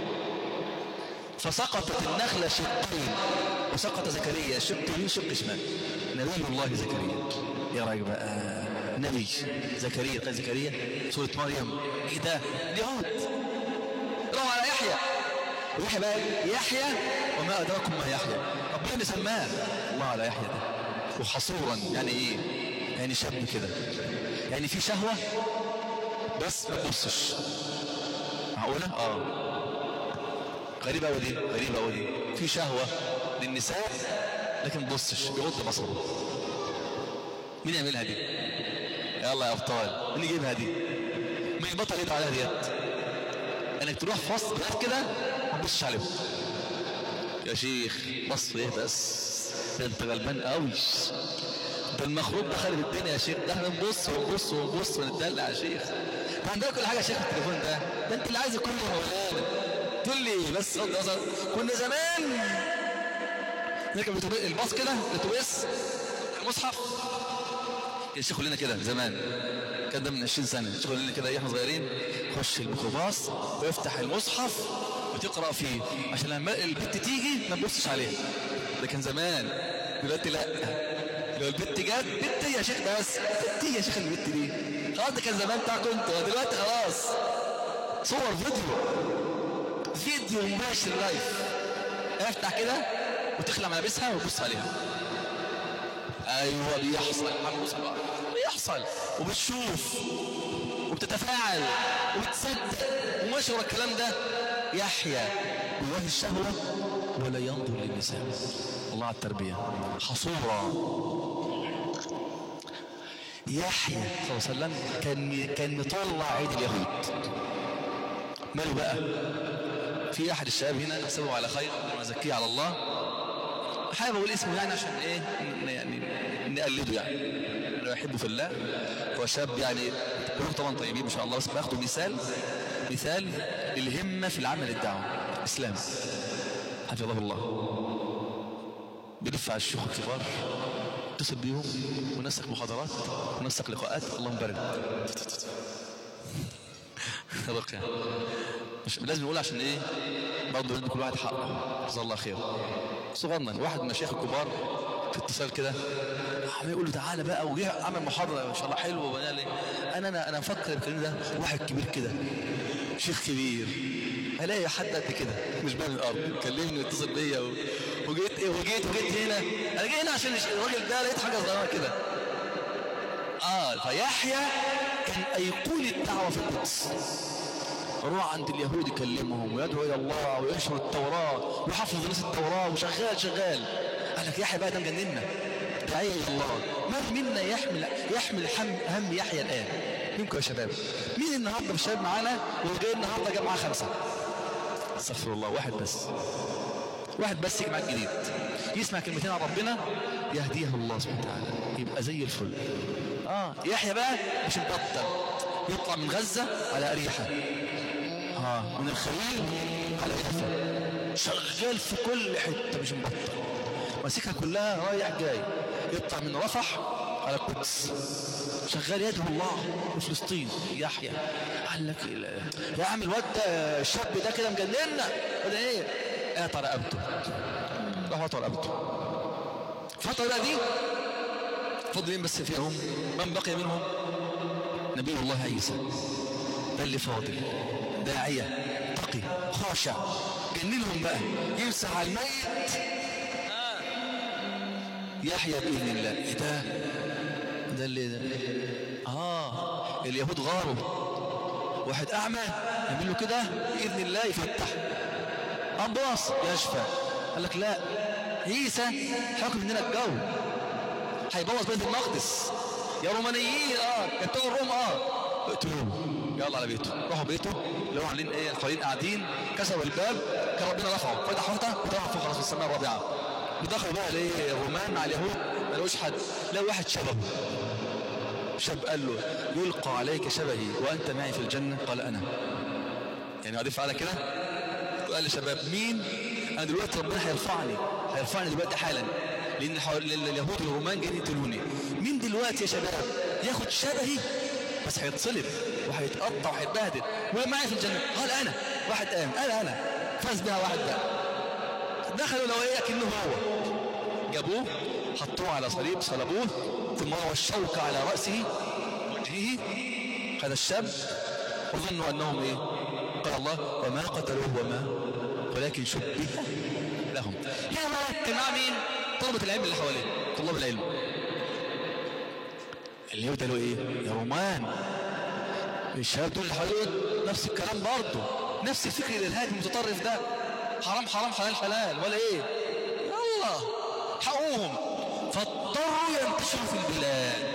فسقطت النخله شقين وسقط زكريا شق يمين شق شمال نبي الله زكريا يا راجل بقى نبي زكريا قال زكريا سوره مريم ايه ده اليهود روح على يحيى ويحيى بقى يحيى وما ادراكم ما يحيى ربنا اللي سماه الله على يحيى ده وحصورا يعني ايه يعني شاب كده يعني في شهوة بس ما تبصش معقولة؟ اه غريبة أوي دي غريبة أوي دي في شهوة للنساء لكن ما تبصش بيغض بصره مين يعملها دي؟ يلا يا أبطال مين يجيبها دي؟ مين يبطل يدعو عليها ديت؟ انك تروح في وسط بنات كده ما تبصش عليهم يا شيخ بص ايه بس ده انت غلبان قوي ده المخروط ده خارب الدنيا يا شيخ ده احنا نبص ونبص ونبص ونتدلع يا شيخ ده عندنا كل حاجه يا شيخ في التليفون ده ده انت اللي عايز كله مولانا تقول لي بس غض النظر كنا زمان نركب الأتوبيس- الباص كده الاتوبيس المصحف يا شيخ كلنا كده زمان كان ده من 20 سنه يا شيخ كلنا كده إيه، احنا صغيرين خش الميكروباص ويفتح المصحف وتقرا فيه عشان لما البت تيجي ما تبصش عليها ده كان زمان دلوقتي لا لو البت جت بت يا شيخ بس بت يا شيخ البت دي خلاص ده كان زمان بتاعكم انتوا دلوقتي خلاص صور فيديو فيديو مباشر لايف افتح كده وتخلع ملابسها وتبص عليها ايوه بيحصل محمد صلاح بيحصل وبتشوف وبتتفاعل وبتصدق وماشي ورا الكلام ده يحيى جواه الشهوه ولا ينظر للنساء الله على التربيه حصوره يحيى صلى الله عليه وسلم كان كان مطلع عيد اليهود ماله بقى في احد الشباب هنا احسبه على خير ونزكيه على الله حابب اقول اسمه يعني عشان ايه ن- يعني نقلده يعني انا بحبه في الله هو شاب يعني كلهم طبعا طيبين ما شاء الله بس باخده مثال مثال للهمه في العمل الدعوه اسلام حفظه الله بيلف على الشيوخ الكبار اتصل بيهم ونسق محاضرات ونسق لقاءات اللهم بارك رقية مش لازم نقول عشان ايه برضه ندي كل واحد حقه جزاه الله خير صغنن واحد من المشايخ الكبار في اتصال كده عمال يقول له تعالى بقى وجه عمل محاضره ما شاء الله حلوه وبنى لي انا انا انا مفكر الكلام ده واحد كبير كده شيخ كبير الاقي حد قد كده مش بين الارض كلمني واتصل بيا و... وجيت ايه وجيت وجيت هنا انا جاي هنا عشان الراجل ده لقيت حاجه صغيره كده اه فيحيى كان ايقونه الدعوه في القدس روح عند اليهود يكلمهم ويدعو الى الله وينشر التوراه ويحفظ ناس التوراه وشغال شغال قال لك يحيى بقى ده مجننا داعيه الى الله من منا يحمل يحمل هم, هم يحيى الان منكم يا شباب مين النهارده من الشباب معانا وجاي النهارده جاب معاه خمسه استغفر الله واحد بس واحد بس يجي معاك جديد يسمع كلمتين عن ربنا يهديه الله سبحانه وتعالى يبقى زي الفل اه يحيى بقى مش مبطل يطلع من غزه على اريحه اه من الخليل على يافا شغال في كل حته مش مبطل ماسكها كلها رايح جاي يطلع من رفح على القدس شغال يدعو الله في فلسطين يحيى قال لك ال- يا عم الواد ده الشاب ده كده مجننا ولا ايه؟ قطع رقبته راح قطع رقبته الفترة بقى دي فضل مين بس فيهم من بقي منهم نبي الله عيسى ده اللي فاضل داعية تقي خاشع جننهم بقى يمسح على الميت يحيى بإذن الله ايه ده ده اللي ده اه اليهود غاروا واحد اعمى يعمل له كده باذن الله يفتح قنباص يشفى قال لك لا عيسى حكم مننا الجو هيبوظ بيت المقدس يا رومانيين اه يا بتوع الروم اه اقتلوه يلا على بيته راحوا بيته اللي هو عاملين ايه القائدين قاعدين كسروا الباب كان ربنا رفعه فتح فتح وطلع فوق خلاص في السماء الرابعه ودخلوا بقى الايه الرومان مع اليهود ما لقوش حد لقوا واحد شبهه شاب قال له يلقى عليك شبهي وانت معي في الجنه قال انا يعني اضيف على كده قال لشباب مين انا دلوقتي ربنا هيرفعني هيرفعني دلوقتي حالا لان الحو- اليهود والرومان جايين يقتلوني مين دلوقتي يا شباب ياخد شبهي بس هيتصلب وهيتقطع وهيتبهدل ومعي في الجنه قال انا واحد قام قال انا فاز بها واحد ده دخلوا لو ايه كأنه هو جابوه حطوه على صليب صلبوه ثم روى الشوكة على رأسه وجهه هذا الشاب وظنوا أنهم إيه قال الله وما قتلوه وما ولكن شبه لهم هنا بقى كان مع مين طلبة العلم اللي حواليه طلاب العلم اليهود قالوا ايه يا رومان الشباب دول اللي حواليك نفس الكلام برضه نفس الفكر الالهادي المتطرف ده حرام حرام حلال حلال ولا ايه يلا حقوهم فاضطروا ينتشروا في البلاد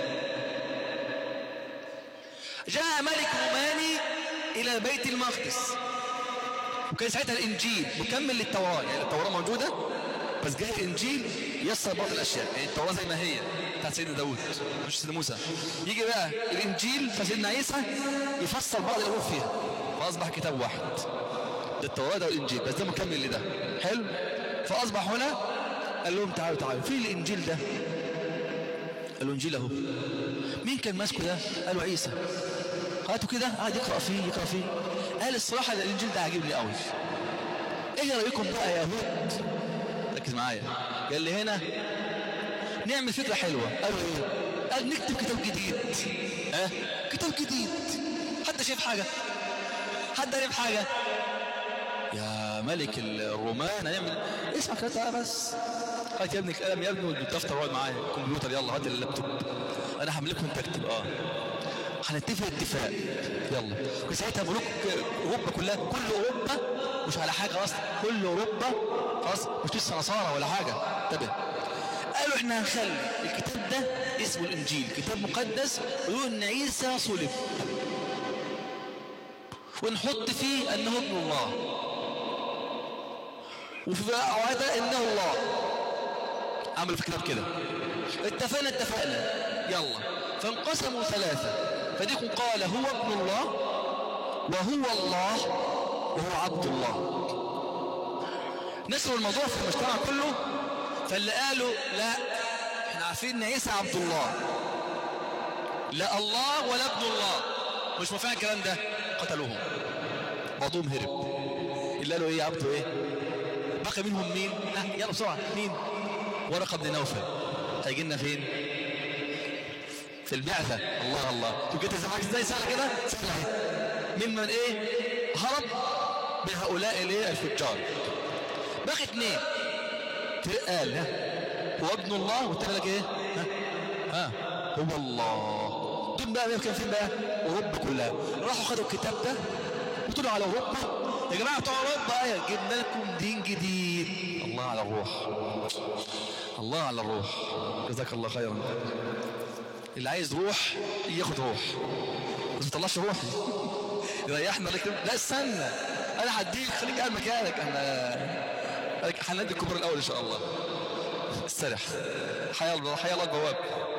جاء ملك روماني الى بيت المقدس وكان ساعتها الانجيل مكمل للتوراه يعني التوراه موجوده بس جاء الانجيل يسر بعض الاشياء يعني التوراه زي ما هي بتاعت سيدنا داوود مش سيدنا موسى يجي بقى الانجيل بتاع سيدنا عيسى يفسر بعض الامور فيها فاصبح كتاب واحد ده التوراه ده والانجيل بس ده مكمل لده حلو فاصبح هنا قال لهم تعالوا تعالوا فين الانجيل ده قالوا انجيل اهو مين كان ماسكه ده قالوا عيسى هاتوا كده قعد يقرا فيه يقرا فيه قال الصراحه ده الانجيل ده عاجبني قوي ايه رايكم بقى يا يهود ركز معايا قال لي هنا نعمل فكره حلوه قالوا ايه قال نكتب كتاب جديد اه كتاب جديد حد شايف حاجه حد عارف حاجه يا ملك الرومان هنعمل اسمع كده بس هات يا ابني القلم يا ابني والدفتر واقعد معايا الكمبيوتر يلا هات اللابتوب انا هملكه انت اكتب اه هنتفق اتفاق يلا وساعتها ملوك اوروبا كلها كل اوروبا مش على حاجه اصلا كل اوروبا خلاص مش لسه نصارى ولا حاجه انتبه قالوا احنا هنخلي الكتاب ده اسمه الانجيل كتاب مقدس ويقول ان عيسى صلب ونحط فيه انه ابن الله وفي اوقات انه الله عملوا في كتاب كده اتفقنا اتفقنا يلا فانقسموا ثلاثة فريق قال هو ابن الله وهو الله وهو عبد الله نشروا الموضوع في المجتمع كله فاللي قالوا لا احنا عارفين ان عيسى عبد الله لا الله ولا ابن الله مش موافقين الكلام ده قتلوهم بعضهم هرب اللي قالوا ايه عبده ايه بقى منهم مين ها يلا بسرعه مين ورقه بن نوفل هيجي لنا فين في البعثة الله الله شوف كده زمانك ازاي سهلة كده سهلة اهي ممن ايه هرب من هؤلاء الايه الفجار باقي اثنين قال ها هو ابن الله والتاني لك ايه ها ها هو الله دول بقى كان فين بقى اوروبا كلها راحوا خدوا الكتاب ده وطلعوا على اوروبا يا جماعه بتوع اوروبا ايه جبنا لكم دين جديد الله على الروح الله على الروح جزاك الله خيرا اللي عايز روح ياخد روح بس ما تطلعش روحي يريحنا لك لا استنى انا هديك خليك قاعد مكانك انا هندي الكبر الاول ان شاء الله استرح حيا الله حيا الله البواب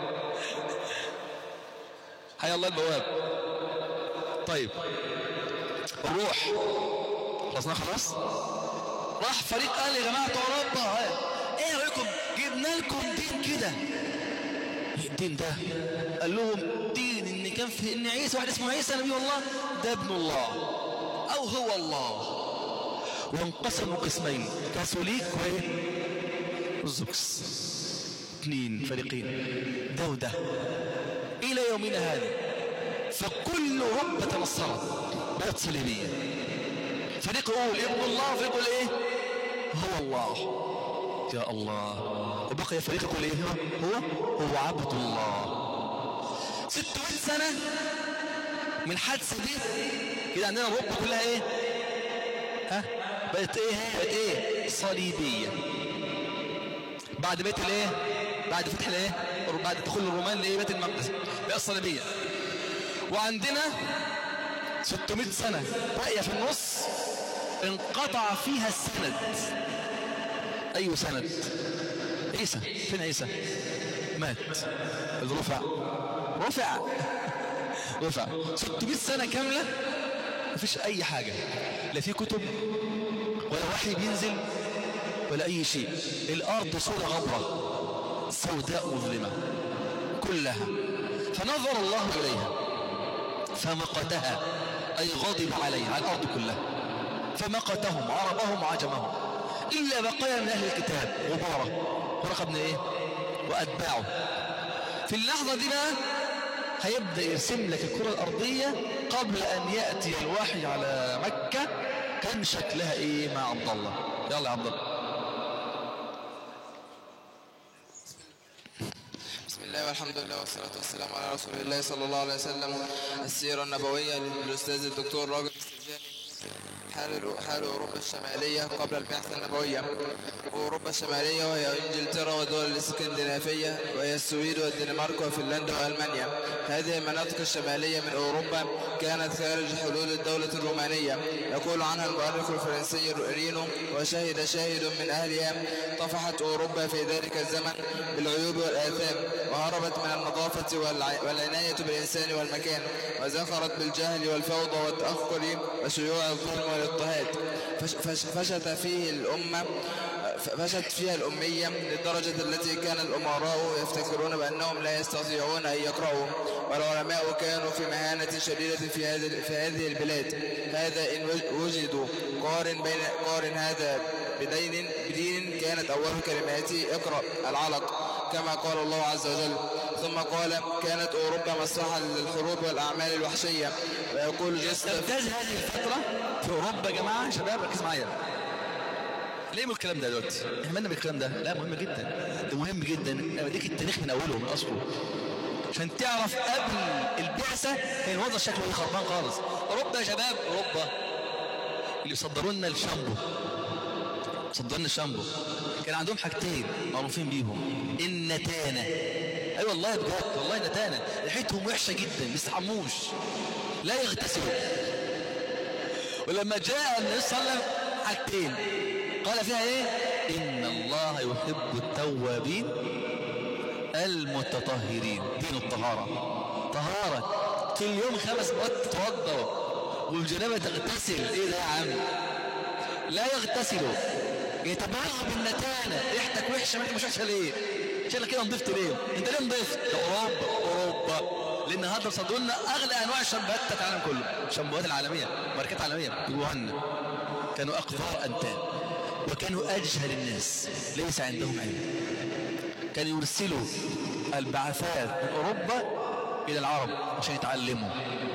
حيا الله البواب طيب الروح خلصنا خلاص راح فريق قال يا جماعه اوروبا ايه رايكم جبنا لكم دين كده الدين ده قال لهم دين ان كان في ان عيسى واحد اسمه عيسى نبي الله ده ابن الله او هو الله وانقسموا قسمين كاثوليك وايه زوكس اثنين فريقين ده وده الى يومنا هذا فكل اوروبا تنصرت بقت صليبيه فريق يقول ابن الله فريق يقول ايه هو الله يا الله وبقي فريق يقول ايه هو هو عبد الله 600 سنة من حادثة دي كده عندنا اوروبا كلها ايه ها بقت ايه بقت ايه صليبية بعد بيت الايه بعد فتح الايه بعد دخول الرومان لايه بيت المقدس بقت صليبية وعندنا 600 سنة باقية في النص انقطع فيها السند اي سند عيسى فين عيسى مات اللي رفع رفع رفع 600 سنة كاملة مفيش اي حاجة لا في كتب ولا وحي بينزل ولا اي شيء الارض صورة غبرة سوداء مظلمة كلها فنظر الله اليها فمقتها اي غضب عليها على الارض كلها فمقتهم عربهم وعجمهم إلا بقايا من أهل الكتاب غبارة ورقة ابن إيه وأتباعه في اللحظة دي بقى هيبدأ يرسم لك الكرة الأرضية قبل أن يأتي الوحي على مكة كان شكلها إيه مع عبد الله يلا يا عبد الله بسم الله والحمد لله والصلاة والسلام على رسول الله صلى الله عليه وسلم السيرة النبوية للأستاذ الدكتور راجل السجاني حال حال أوروبا الشمالية قبل البعثة النبوية أوروبا الشمالية وهي إنجلترا ودول الإسكندنافية وهي السويد والدنمارك وفنلندا وألمانيا هذه المناطق الشمالية من أوروبا كانت خارج حدود الدولة الرومانية يقول عنها المؤرخ الفرنسي رينو وشهد شاهد من أهلها طفحت أوروبا في ذلك الزمن بالعيوب والآثام وهربت من النظافة والع- والعناية بالإنسان والمكان وزخرت بالجهل والفوضى والتأخر وشيوع الظلم والاضطهاد فش فش فشت فيه الأمة فشت فيها الأمية للدرجة التي كان الأمراء يفتكرون بأنهم لا يستطيعون أن يقرأوا والعلماء كانوا في مهانة شديدة في هذه في هذه البلاد هذا إن وج- وجدوا قارن بين قارن هذا بدين بدين كانت أول كلماته اقرأ العلق كما قال الله عز وجل ثم قال كانت أوروبا مسرحا للحروب والأعمال الوحشية ويقول جوستاف تمتاز هذه الفترة في أوروبا يا جماعة يا شباب ركز معايا ليه من الكلام ده دلوقتي؟ احنا مالنا بالكلام ده؟ لا مهم جدا ده مهم جدا انا بديك التاريخ من اوله من اصله عشان تعرف قبل البعثة كان الوضع شكله ايه خربان خالص اوروبا يا شباب اوروبا اللي يصدروا لنا الشامبو صدروا لنا الشامبو كان عندهم حاجتين معروفين بيهم النتانة اي والله بجد والله نتانة ريحتهم وحشة جدا ما يستحموش لا يغتسلوا ولما جاء النبي صلى الله عليه وسلم حاجتين قال فيها ايه ان الله يحب التوابين المتطهرين دين الطهارة طهارة كل يوم خمس مرات تتوضا والجنابة تغتسل ايه ده يا عم لا يغتسلوا يتباهوا بالنتانة ريحتك وحشة ما انت مش وحشة ليه شكلك كده نضفت ليه انت ليه نضفت ده اوروبا اوروبا لان النهارده صدروا لنا اغلى انواع الشامبوهات بتاعت العالم كله الشامبوهات العالميه ماركات عالميه يجيبوها لنا كانوا اقذار انتان وكانوا اجهل الناس ليس عندهم علم كانوا يرسلوا البعثات من اوروبا الى العرب عشان يتعلموا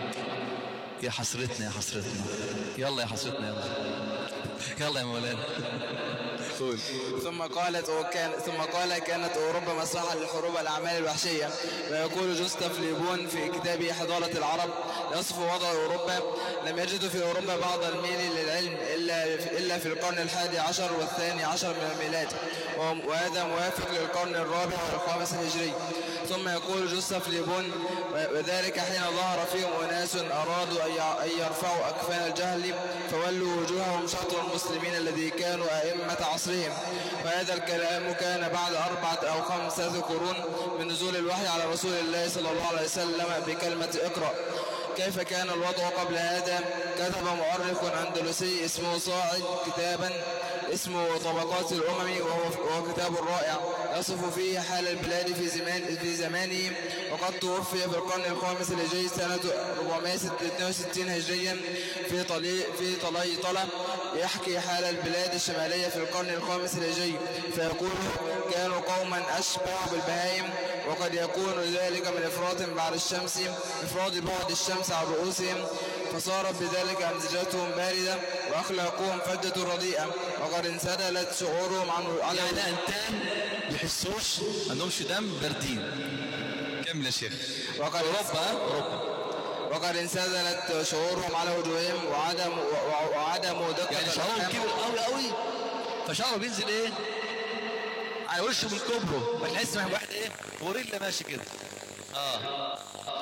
يا حسرتنا يا حسرتنا يلا يا حسرتنا يلا يلا يا مولانا قول ثم قالت وكان ثم قال كانت اوروبا مسرحا للحروب والاعمال الوحشيه ويقول جوستاف ليبون في كتابه حضاره العرب يصف وضع اوروبا لم يجدوا في اوروبا بعض الميل للعلم الا الا في القرن الحادي عشر والثاني عشر من الميلاد وهم- وهذا موافق للقرن الرابع والخامس الهجري ثم يقول جوستاف ليبون وذلك حين ظهر فيهم أناس أرادوا أن يع- أن يرفعوا أكفان الجهل فولوا وجوههم شطر المسلمين الذي كانوا أئمة عصرهم وهذا الكلام كان بعد أربعة أو خمسة قرون من نزول الوحي على رسول الله صلى الله عليه وسلم بكلمة اقرأ كيف كان الوضع قبل هذا كتب مؤرخ أندلسي اسمه صاعد كتابا اسمه طبقات الأمم وهو وهو كتاب رائع يصف فيه حال البلاد في زمان في زمانه وقد توفي في القرن الخامس الهجري سنة 462 هجريا في طلي في طليطلة يحكي حال البلاد الشمالية في القرن الخامس الهجري فيقول كانوا قوما أشبه بالبهائم وقد يكون ذلك من إفراط بعد الشمس إفراط بعد الشمس عن رؤوسهم فصارت بذلك أمزجتهم باردة وأخلاقهم فجة رديئة وقد انسدلت شعورهم عن على يعني انتان بيحسوش ما عندهمش دم باردين كمل يا شيخ وقد اوروبا ها؟ اوروبا وقد انسدلت شعورهم على وجوههم وعدم وع- وعدم دقة يعني شعرهم الأحكام. كبر قوي قوي فشعره بينزل ايه على وشه من كبره فتحس مع واحد ايه غوريلا ماشي كده اه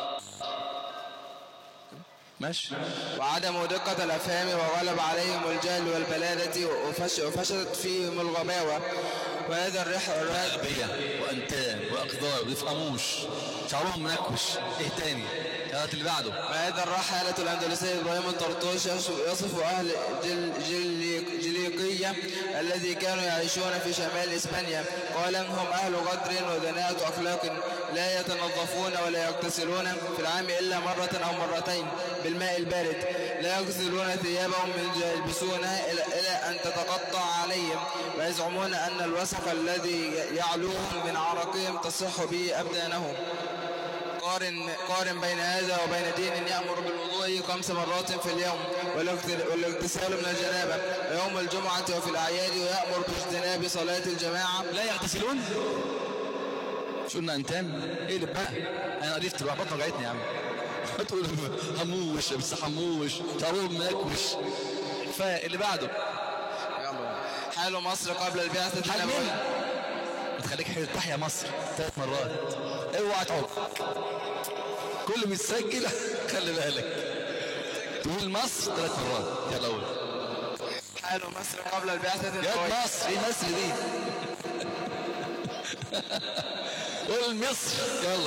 ماشي وعدم دقة الأفهام وغلب عليهم الجهل والبلادة وفش وفشلت فيهم الغباوة وهذا الرح الرح- غبية وانتان واقدار ما بيفهموش شعرهم منكوش ايه تاني الكلمات اللي بعده وهذا الرحالة الأندلسي إبراهيم الطرطوش يصف- يصف أهل جل جل جليقية الذي كانوا يعيشون في شمال إسبانيا قال هم أهل غدر ودناءة أخلاق لا يتنظفون ولا يغتسلون في العام إلا مرة أو مرتين بالماء البارد لا يغسلون ثيابهم من يلبسونها إلى إلى أن تتقطع عليهم ويزعمون أن الوسخ الذي يعلوهم من عرقهم تصح به أبدانهم قارن قارن بين هذا وبين دين يأمر بالوضوء خمس مرات في اليوم والاغت- والاغتسال من الجنابة ويوم الجمعة وفي الأعياد ويأمر باجتناب صلاة الجماعة لا يغتسلون مش قلنا انتان اقلب بقى انا قريت بقى بطني وجعتني يا عم تقول هموش بس حموش طاروم ماكوش فاللي بعده يلا حال مصر قبل البعثة حال النبوية مين؟ بتخليك حلو تحيا مصر ثلاث مرات اوعى تعق كل متسجل خلي بالك تقول مصر ثلاث مرات يلا قول حال مصر قبل البعثة يا النبوية مصر ايه مصر دي قول مصر يلا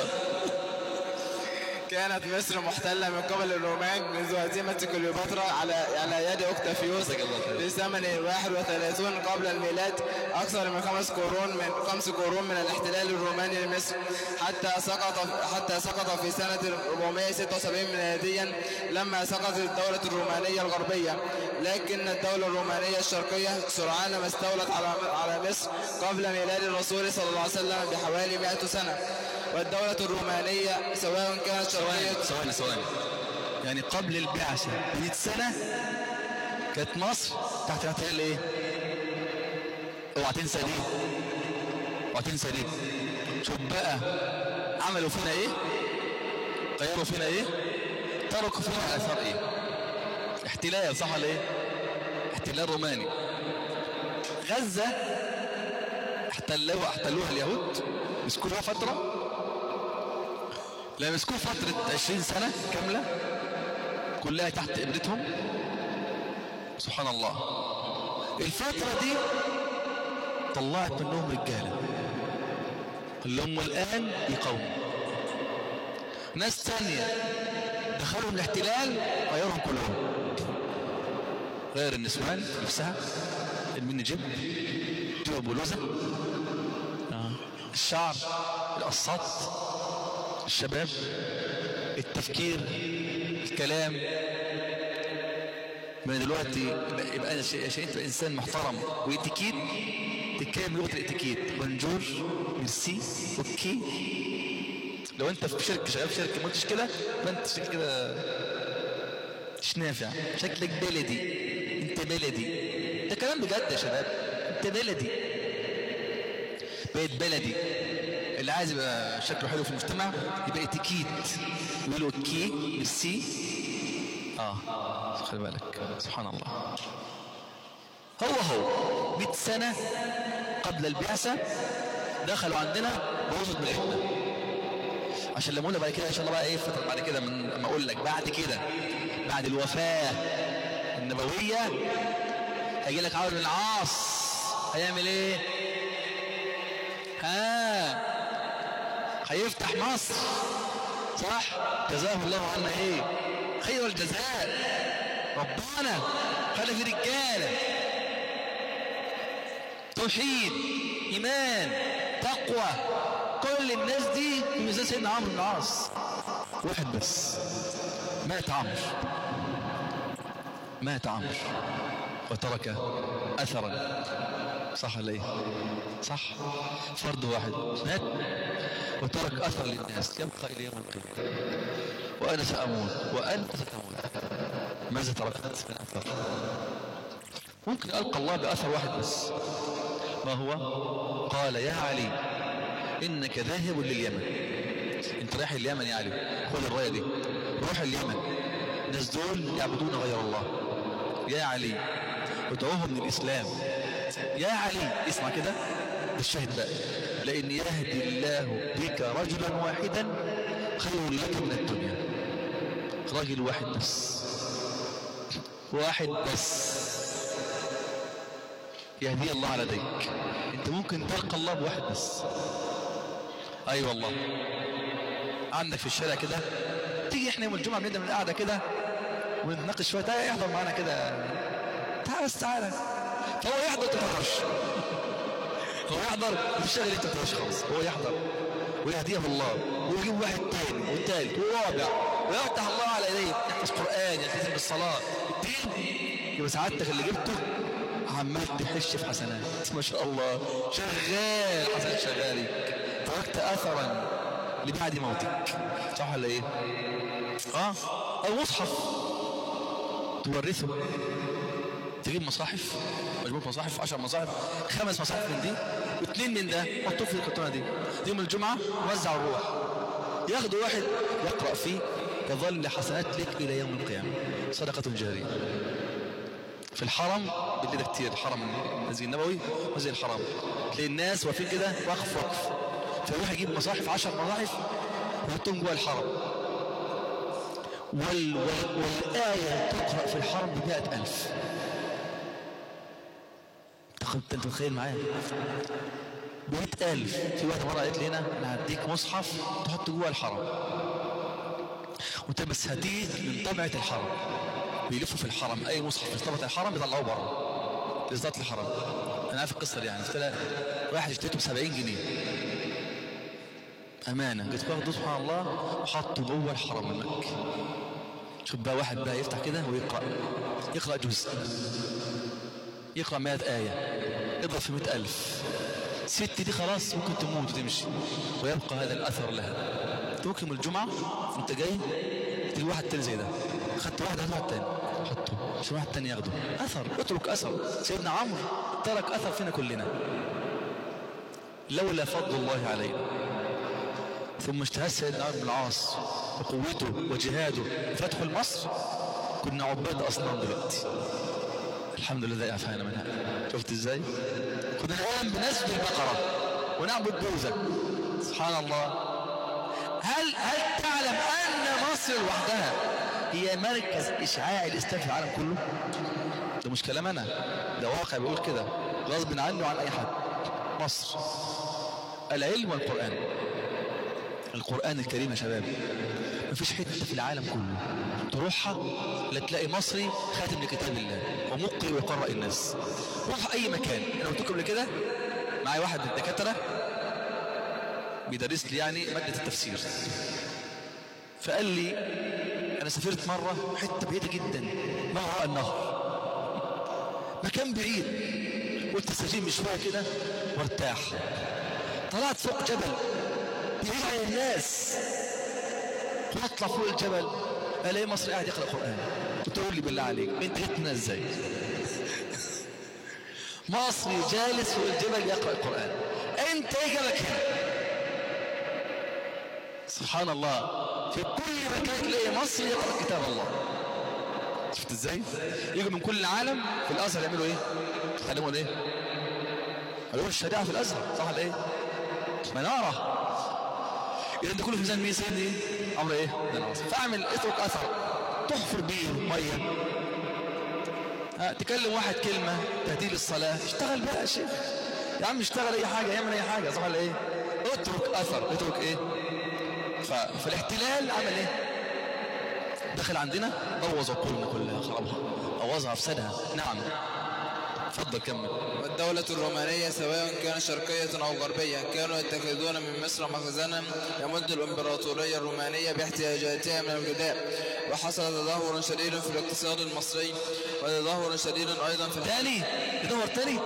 كانت مصر محتلة من قبل الرومان منذ هزيمة كليوباترا على على يد أوكتافيوس جزاك الله خير. في زمن 31 قبل الميلاد أكثر من خمس قرون من خمس قرون من الاحتلال الروماني لمصر حتى سقط حتى سقط في سنة 476 ميلاديا لما سقطت الدولة الرومانية الغربية لكن الدولة الرومانية الشرقية سرعان ما استولت على على مصر قبل ميلاد الرسول صلى الله عليه وسلم بحوالي 100 سنة والدولة الرومانية سواء كانت شرقية ثواني ثواني ثواني يعني قبل البعثة ب 100 سنة كانت مصر تحت الاحتلال ايه؟ اوعى تنسى دي اوعى تنسى دي شوف بقى عملوا فينا ايه؟ غيروا فينا ايه؟ تركوا فينا اثار ايه؟ احتلال صح ولا ايه؟ احتلال روماني غزة احتلوها احتلوها اليهود مسكوها فترة لا مسكوه فترة 20 سنة كاملة كلها تحت قبلتهم سبحان الله الفترة دي طلعت منهم رجالة اللي هم الآن يقوموا ناس تانية دخلهم الاحتلال غيرهم كلهم غير النسوان نفسها المين جيب جيب بلوزة آه. الشعر القصات الشباب التفكير الكلام من دلوقتي يبقى, يبقى عشان عشان تبقى انسان محترم واتيكيت تتكلم لغه الاتيكيت بونجور ميرسي اوكي لو انت في شركه شغال في شركه ما قلتش كده يبقى انت شكلك كده مش نافع شكلك بلدي انت بلدي ده كلام بجد يا شباب انت بلدي بقيت بلدي اللي عايز يبقى شكله حلو في المجتمع يبقى اتيكيت يقول له اوكي ميرسي اه خلي بالك سبحان الله هو هو 100 سنة قبل البعثة دخلوا عندنا بوظت ملحنا عشان لما اقول بعد كده ان شاء الله بقى ايه فترة بعد كده من لما اقول لك بعد كده بعد الوفاة النبوية هيجي لك عمرو بن العاص هيعمل ايه؟ ها هيفتح مصر صح جزاه الله عنا ايه خير الجزاء ربنا خلي في رجاله توحيد ايمان تقوى كل الناس دي في ميزان سيدنا عمرو بن العاص واحد بس مات عمرو مات عمرو وترك اثرا صح ولا ايه صح فرد واحد مات وترك اثر للناس يبقى الى يوم القيامه وانا ساموت وانت ستموت ماذا تركت من اثر ممكن القى الله باثر واحد بس ما هو قال يا علي انك ذاهب لليمن انت رايح اليمن يا علي خذ الرايه دي روح اليمن الناس دول يعبدون غير الله يا علي ادعوهم للاسلام يا علي اسمع كده الشاهد بقى لان يهدي الله بك رجلا واحدا خير لك من الدنيا راجل واحد بس واحد بس يهدي الله على يديك انت ممكن تلقى الله بواحد بس اي أيوة والله عندك في الشارع كده تيجي احنا يوم الجمعه بنبدا من القعده كده ونتناقش شويه تعالى احضر معانا كده تعالى بس تعالى فهو يحضر انت ما تحضرش هو يحضر الشغل انت ما تحضرش خالص هو يحضر ويهديه الله ويجيب واحد تاني والتالت والرابع ويفتح الله على يديه يحفظ قران يلتزم بالصلاه الدين يبقى سعادتك اللي جبته عمال تحش في حسنات ما شاء الله شغال حسنات شغالك تركت اثرا لبعد موتك صح ولا ايه؟ اه او مصحف تورثه تجيب مصاحف مجموعة مصاحف 10 مصاحف خمس مصاحف من دي واثنين من ده حطوه في الكرتونة دي يوم الجمعة وزعوا الروح ياخدوا واحد يقرأ فيه يظل حسنات لك إلى يوم القيامة صدقة جارية في الحرم بالليل ده كتير الحرم المسجد النبوي مسجد الحرم تلاقي الناس واقفين كده وقف وقف فيروح يجيب مصاحف 10 مصاحف ويحطهم جوه الحرم وال... وال... والآية تقرأ في الحرم بمائة ألف انت انت متخيل معايا بمئة ألف في واحدة مرة قالت لي هنا أنا هديك مصحف تحطه جوه الحرم وانت بس هديك من طبعة الحرم بيلفوا في الحرم أي مصحف في طبعة الحرم يطلعوه بره لإصدار الحرم أنا عارف القصة دي يعني قلت لها واحد اشتريته ب 70 جنيه أمانة قلت واخده سبحان الله وحطه جوه الحرم المكي شوف بقى واحد بقى يفتح كده ويقرأ يقرأ جزء يقرأ مئة آية يضرب في مئة ألف ست دي خلاص ممكن تموت وتمشي ويبقى هذا الأثر لها توكم الجمعة وانت جاي تلاقي واحد تاني زي ده خدت واحد هات واحد تاني حطه عشان واحد تاني ياخده أثر اترك أثر سيدنا عمرو ترك أثر فينا كلنا لولا فضل الله علينا ثم اجتهاد سيدنا عمرو بن العاص وقوته وجهاده فتح مصر كنا عباد أصنام دلوقتي الحمد لله يعفانا منها شفت ازاي كنا الآن بنسجد البقرة ونعبد بوزة سبحان الله هل هل تعلم أن مصر لوحدها هي مركز إشعاع الإسلام في العالم كله ده مش كلام أنا ده واقع بيقول كده غصب عني وعن أي حد مصر العلم والقرآن القرآن الكريم يا شباب مفيش حتة في العالم كله تروحها لا تلاقي مصري خاتم لكتاب الله ومقري ويقرأ الناس روح أي مكان أنا قلت لكم قبل كده معايا واحد من الدكاترة بيدرس لي يعني مادة التفسير فقال لي أنا سافرت مرة حتة بعيدة جدا ما وراء النهر مكان بعيد قلت استجيب شوية كده وارتاح طلعت فوق جبل بعيد عن الناس واطلع فوق الجبل الاقي مصري قاعد يقرا قران تقول لي بالله عليك انت جيتنا ازاي مصري جالس فوق الجبل يقرا القران انت ايه جابك هنا سبحان الله في كل مكان تلاقي مصري يقرا كتاب الله شفت ازاي يجوا من كل العالم في الازهر يعملوا ايه يتعلموا ايه علوم الشريعه في الازهر صح ولا ايه مناره إذا ده كله في ميزان مين سيدي أمر إيه؟ فأعمل اترك أثر تحفر بيه مية ها تكلم واحد كلمة تهديل الصلاة اشتغل بقى يا شيخ يا عم اشتغل أي حاجة يعمل أي حاجة صح ولا إيه؟ اترك أثر اترك إيه؟ ف... فالاحتلال عمل إيه؟ دخل عندنا بوظ عقولنا كلها خربها بوظها أفسدها نعم اتفضل كمل والدولة الرومانية سواء كان شرقية أو غربية كانوا يتخذون من مصر مخزنا يمد الإمبراطورية الرومانية باحتياجاتها من الغذاء وحصل تدهور شديد في الاقتصاد المصري وتدهور شديد أيضا في الحياة تاني يدور تاني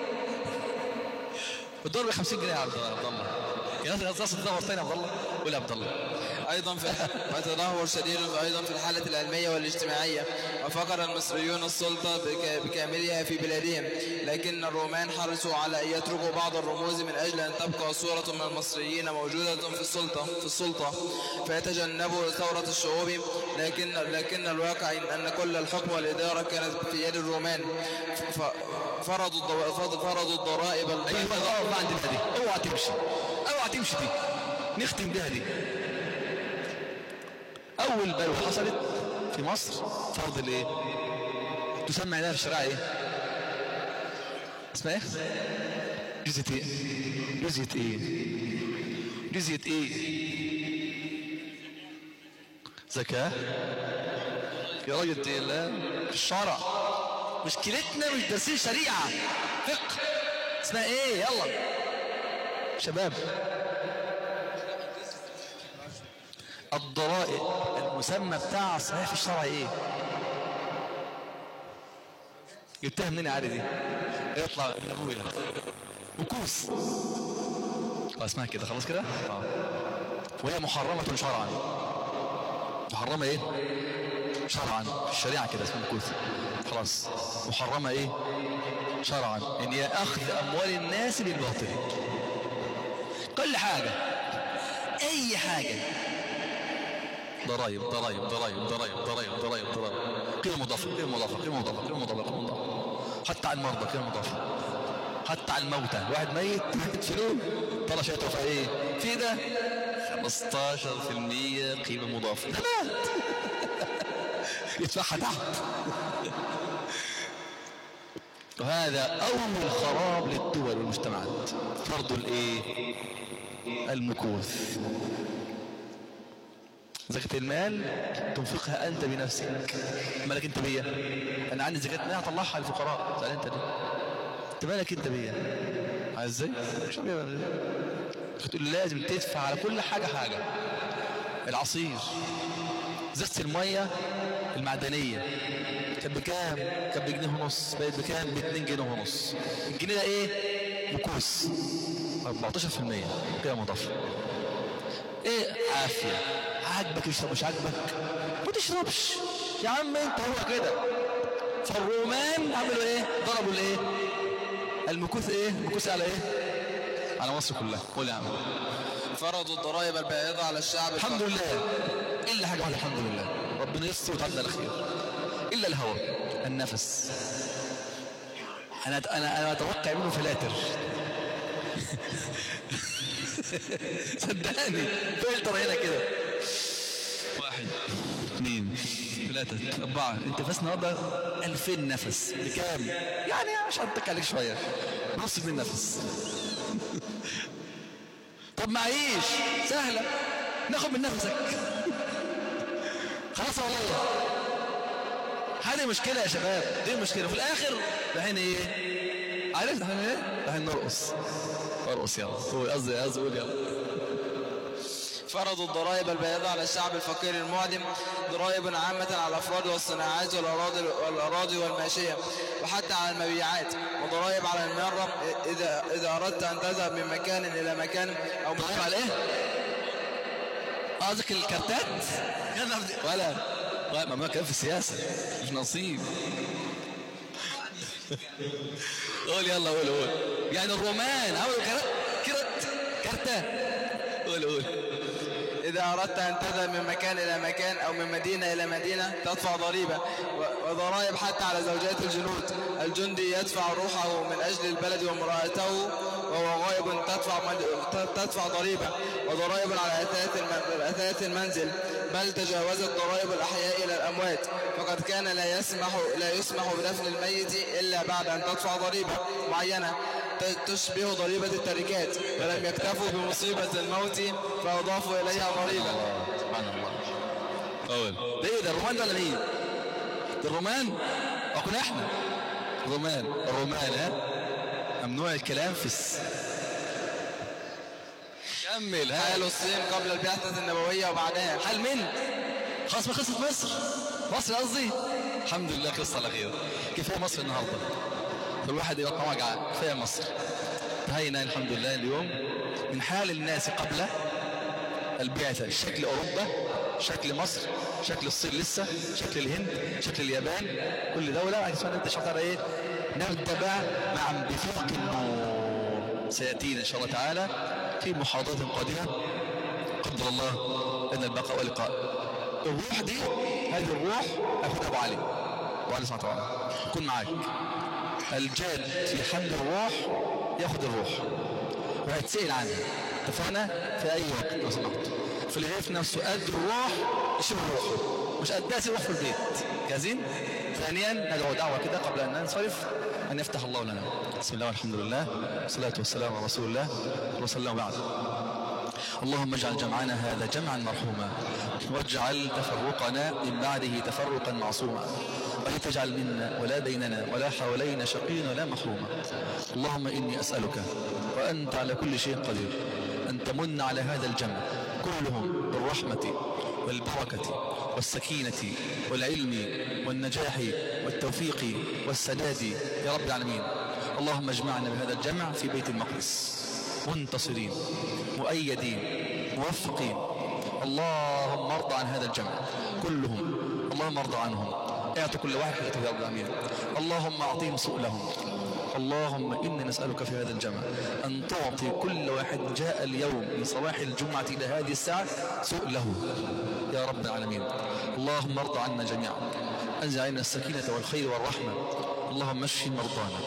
الدور ب 50 جنيه يا عبد الله يا ناس غصاص تدور تاني يا عبد الله قول يا عبد الله أيضا في وتدهور شديد أيضا في الحالة العلمية والاجتماعية وفقد المصريون السلطة بك- بكاملها في بلادهم لكن الرومان حرصوا على أن يتركوا بعض الرموز من أجل أن تبقى صورة من المصريين موجودة في السلطة في السلطة فيتجنبوا ثورة الشعوب لكن لكن الواقع أن كل الحكم والإدارة كانت في يد الرومان ف- فرضوا الضو- فرض- فرضوا الضرائب ايوه الباهظة اه ما عندنا دي اوعى تمشي اوعى تمشي دي نختم بها دي اول بلوى حصلت في مصر فرض الايه تسمى عندنا في الشريعه ايه اسمها ايه جزية ايه جزية ايه جزية ايه زكاة يا راجل دي لا في الشرع مشكلتنا مش دارسين شريعة فقه اسمها ايه يلا شباب الضرائب المسمى بتاع الصحيح في الشرع ايه جبتها منين يا علي دي يطلع من ابويا وكوس اه اسمها كده خلاص كده اه وهي محرمة شرعا محرمة ايه شرعا في الشريعة كده اسمه مكوث خلاص محرمة ايه شرعا ان هي اخذ اموال الناس بالباطل كل حاجة اي حاجة ضرائب ضرائب ضرائب ضرائب ضرائب ضرائب ضرائب قيمة مضافة قيمة مضافة قيمة مضافة قيمة مضافة قيمة مضافة حتى على المرضى قيمة مضافة حتى على الموتى واحد ميت تدفنوه طلع شيء توفى ايه في ده 15% قيمة مضافة ده مات يدفعها تحت وهذا أول خراب للدول والمجتمعات فرض الإيه المكوث زكاة المال تنفقها أنت بنفسك مالك أنت بيا أنا عندي زكاة مال هطلعها للفقراء سأل أنت ليه أنت مالك أنت بيا عايز ازاي؟ مش عارف تقول لازم تدفع على كل حاجة حاجة العصير زازة المية المعدنية كانت بكام؟ كانت بجنيه ونص بقت بكام؟ باتنين جنيه ونص الجنيه ده ايه؟ مكوس 14% قيمة مضافة ايه عافية عاجبك يشرب مش عاجبك ما تشربش يا عم انت هو كده فالرومان عملوا ايه ضربوا الايه المكوث ايه المكوث على ايه على مصر كلها قول يا عم فرضوا الضرائب البائضة على الشعب الحمد لله الا حاجه واحده الحمد لله ربنا يستر وتعدى الخير الا الهواء النفس انا انا انا اتوقع منه فلاتر صدقني فلتر هنا كده واحد اثنين ثلاثة أربعة أنت فاس النهاردة 2000 نفس بكام؟ يعني مش هنطق عليك شوية نص من النفس طب معيش سهلة ناخد من نفسك خلاص والله هذه مشكلة يا شباب دي مشكلة في الآخر رايحين إيه؟ عارف رايحين إيه؟ رايحين نرقص ارقص يلا هو قصدي قصدي قول يلا فرضوا الضرائب البائضة على الشعب الفقير المعدم ضرائب عامة على الأفراد والصناعات والأراضي, والأراضي والماشية وحتى على المبيعات وضرائب على المرة إذا, إذا أردت أن تذهب من مكان إلى مكان أو من ضرائب على إيه؟ قصدك الكارتات؟ ولا لا ممنوع كلام في السياسة مش نصيب قول يلا قول قول يعني الرومان عملوا كرت كرت كارتة قول قول إذا أردت أن تذهب من مكان إلى مكان أو من مدينة إلى مدينة تدفع ضريبة و- وضرائب حتى على زوجات الجنود الجندي يدفع روحه من أجل البلد وامرأته وهو غائب تدفع مد- ت- تدفع ضريبة وضرائب على أثاث الم- أثاث المنزل بل تجاوزت ضرائب الأحياء إلى الأموات فقد كان لا يسمح لا يسمح بدفن الميت إلا بعد أن تدفع ضريبة معينة ت- تشبه ضريبة التركات ولم يكتفوا بمصيبة الموت فأضافوا إليها ضريبة سبحان الله قول ده ايه ده الرومان ده ولا مين؟ ده الرومان اكون احنا الرومان الرومان ها ممنوع الكلام في الس كمل ها حال الصين قبل البعثة النبوية وبعدها حال من خلاص ما خلصت مصر مصر قصدي الحمد لله خلصت على خير كفايه مصر النهارده الواحد يبقى وجع كفايه مصر انتهينا الحمد لله اليوم من حال الناس قبل البعثة شكل أوروبا شكل مصر شكل الصين لسه شكل الهند شكل اليابان كل دولة عشان انت شاطر ايه نبدأ بقى مع بفوق النور سيأتينا إن شاء الله تعالى في محاضرات قادمة قدر الله لنا البقاء واللقاء الروح دي هذه الروح أخذ أبو علي وعلي سبحانه وتعالى يكون معاك الجاد في حمل الروح ياخذ الروح وهيتسأل عنها اتفقنا في اي وقت لو سمحت في الغيف نفسه قد الروح يشوف روحه مش قدها يروح في البيت جاهزين ثانيا ندعو دعوه كده قبل ان ننصرف ان يفتح الله لنا بسم الله والحمد لله والصلاه والسلام على رسول الله وصلى الله بعد اللهم اجعل جمعنا هذا جمعا مرحوما واجعل تفرقنا من بعده تفرقا معصوما ولا تجعل منا ولا بيننا ولا حوالينا شقيا ولا محروما اللهم إني أسألك وأنت على كل شيء قدير أن تمن على هذا الجمع كلهم بالرحمة والبركة والسكينة والعلم والنجاح والتوفيق والسداد يا رب العالمين اللهم اجمعنا بهذا الجمع في بيت المقدس منتصرين مؤيدين موفقين اللهم ارضى عن هذا الجمع كلهم اللهم ارضى عنهم اعط كل واحد حاجته يا رب العالمين اللهم اعطيهم سؤلهم اللهم إنا نسألك في هذا الجمع أن تعطي كل واحد جاء اليوم من صباح الجمعة إلى هذه الساعة سؤله يا رب العالمين اللهم ارضى عنا جميعا أنزل علينا السكينة والخير والرحمة اللهم اشف مرضانا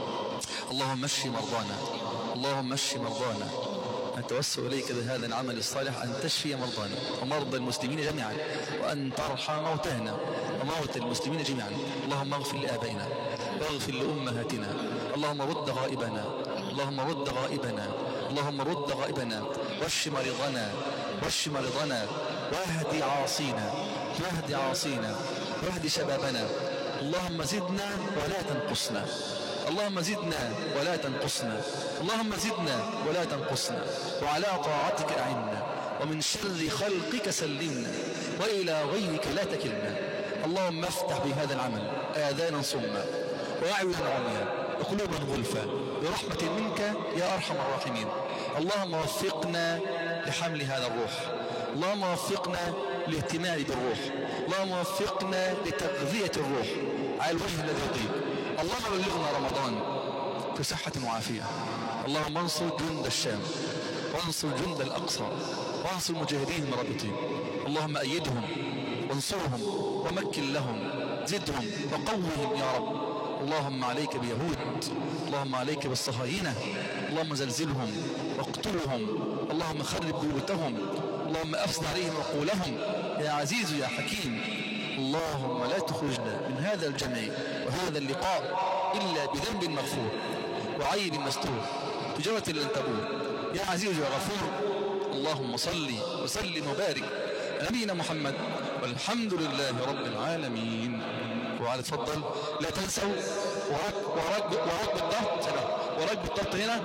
اللهم اشف مرضانا اللهم اشف مرضانا نتوسل إليك بهذا العمل الصالح أن تشفي مرضانا ومرضى المسلمين جميعا وأن ترحم موتانا وموتى المسلمين جميعا اللهم اغفر لآبائنا واغفر لأمهاتنا اللهم رد غائبنا اللهم رد غائبنا اللهم رد غائبنا واشف مريضنا واشف مريضنا واهد عاصينا واهد عاصينا واهد شبابنا اللهم زدنا ولا تنقصنا اللهم زدنا ولا تنقصنا اللهم زدنا ولا تنقصنا وعلى طاعتك أعنا ومن شر خلقك سلمنا وإلى غيرك لا تكلنا اللهم افتح بهذا العمل آذانا صما وأعينا عميا وقلوبا غلفا برحمة منك يا أرحم الراحمين اللهم وفقنا لحمل هذا الروح اللهم وفقنا للاهتمام بالروح اللهم وفقنا لتغذية الروح على الوجه الذي يطيب اللهم بلغنا رمضان في صحة وعافية اللهم انصر جند الشام وانصر جند الأقصى وانصر المجاهدين المرابطين اللهم أيدهم وانصرهم ومكن لهم زدهم وقوهم يا رب اللهم عليك بيهود اللهم عليك بالصهاينة اللهم زلزلهم واقتلهم اللهم خرب بيوتهم اللهم أفسد عليهم عقولهم يا عزيز يا حكيم اللهم لا تخرجنا من هذا الجمع وهذا اللقاء إلا بذنب مغفور وعين مستور تجارة لن تبور يا عزيز يا غفور اللهم صل وسلم وبارك على نبينا محمد والحمد لله رب العالمين وعلى تفضل لا تنسوا ورك ورك ورك الضغط ورك الضغط هنا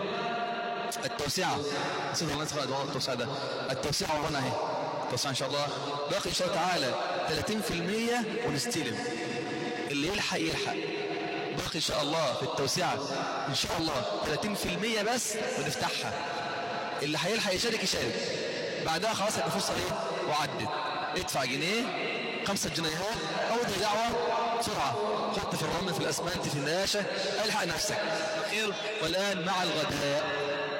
التوسعة نسيت الله نسخة التوسعة ده التوسعة ورانا اهي التوسعة ان شاء الله باقي ان شاء الله تعالى 30% ونستلم اللي يلحق يلحق باقي ان شاء الله في التوسعة ان شاء الله 30% بس ونفتحها اللي هيلحق يشارك يشارك بعدها خلاص هيبقى فرصة ايه وعدت ادفع جنيه خمسة جنيهات او دعوة بسرعة حط في الرمل في الاسمنت في الناشة الحق نفسك خير والان مع الغداء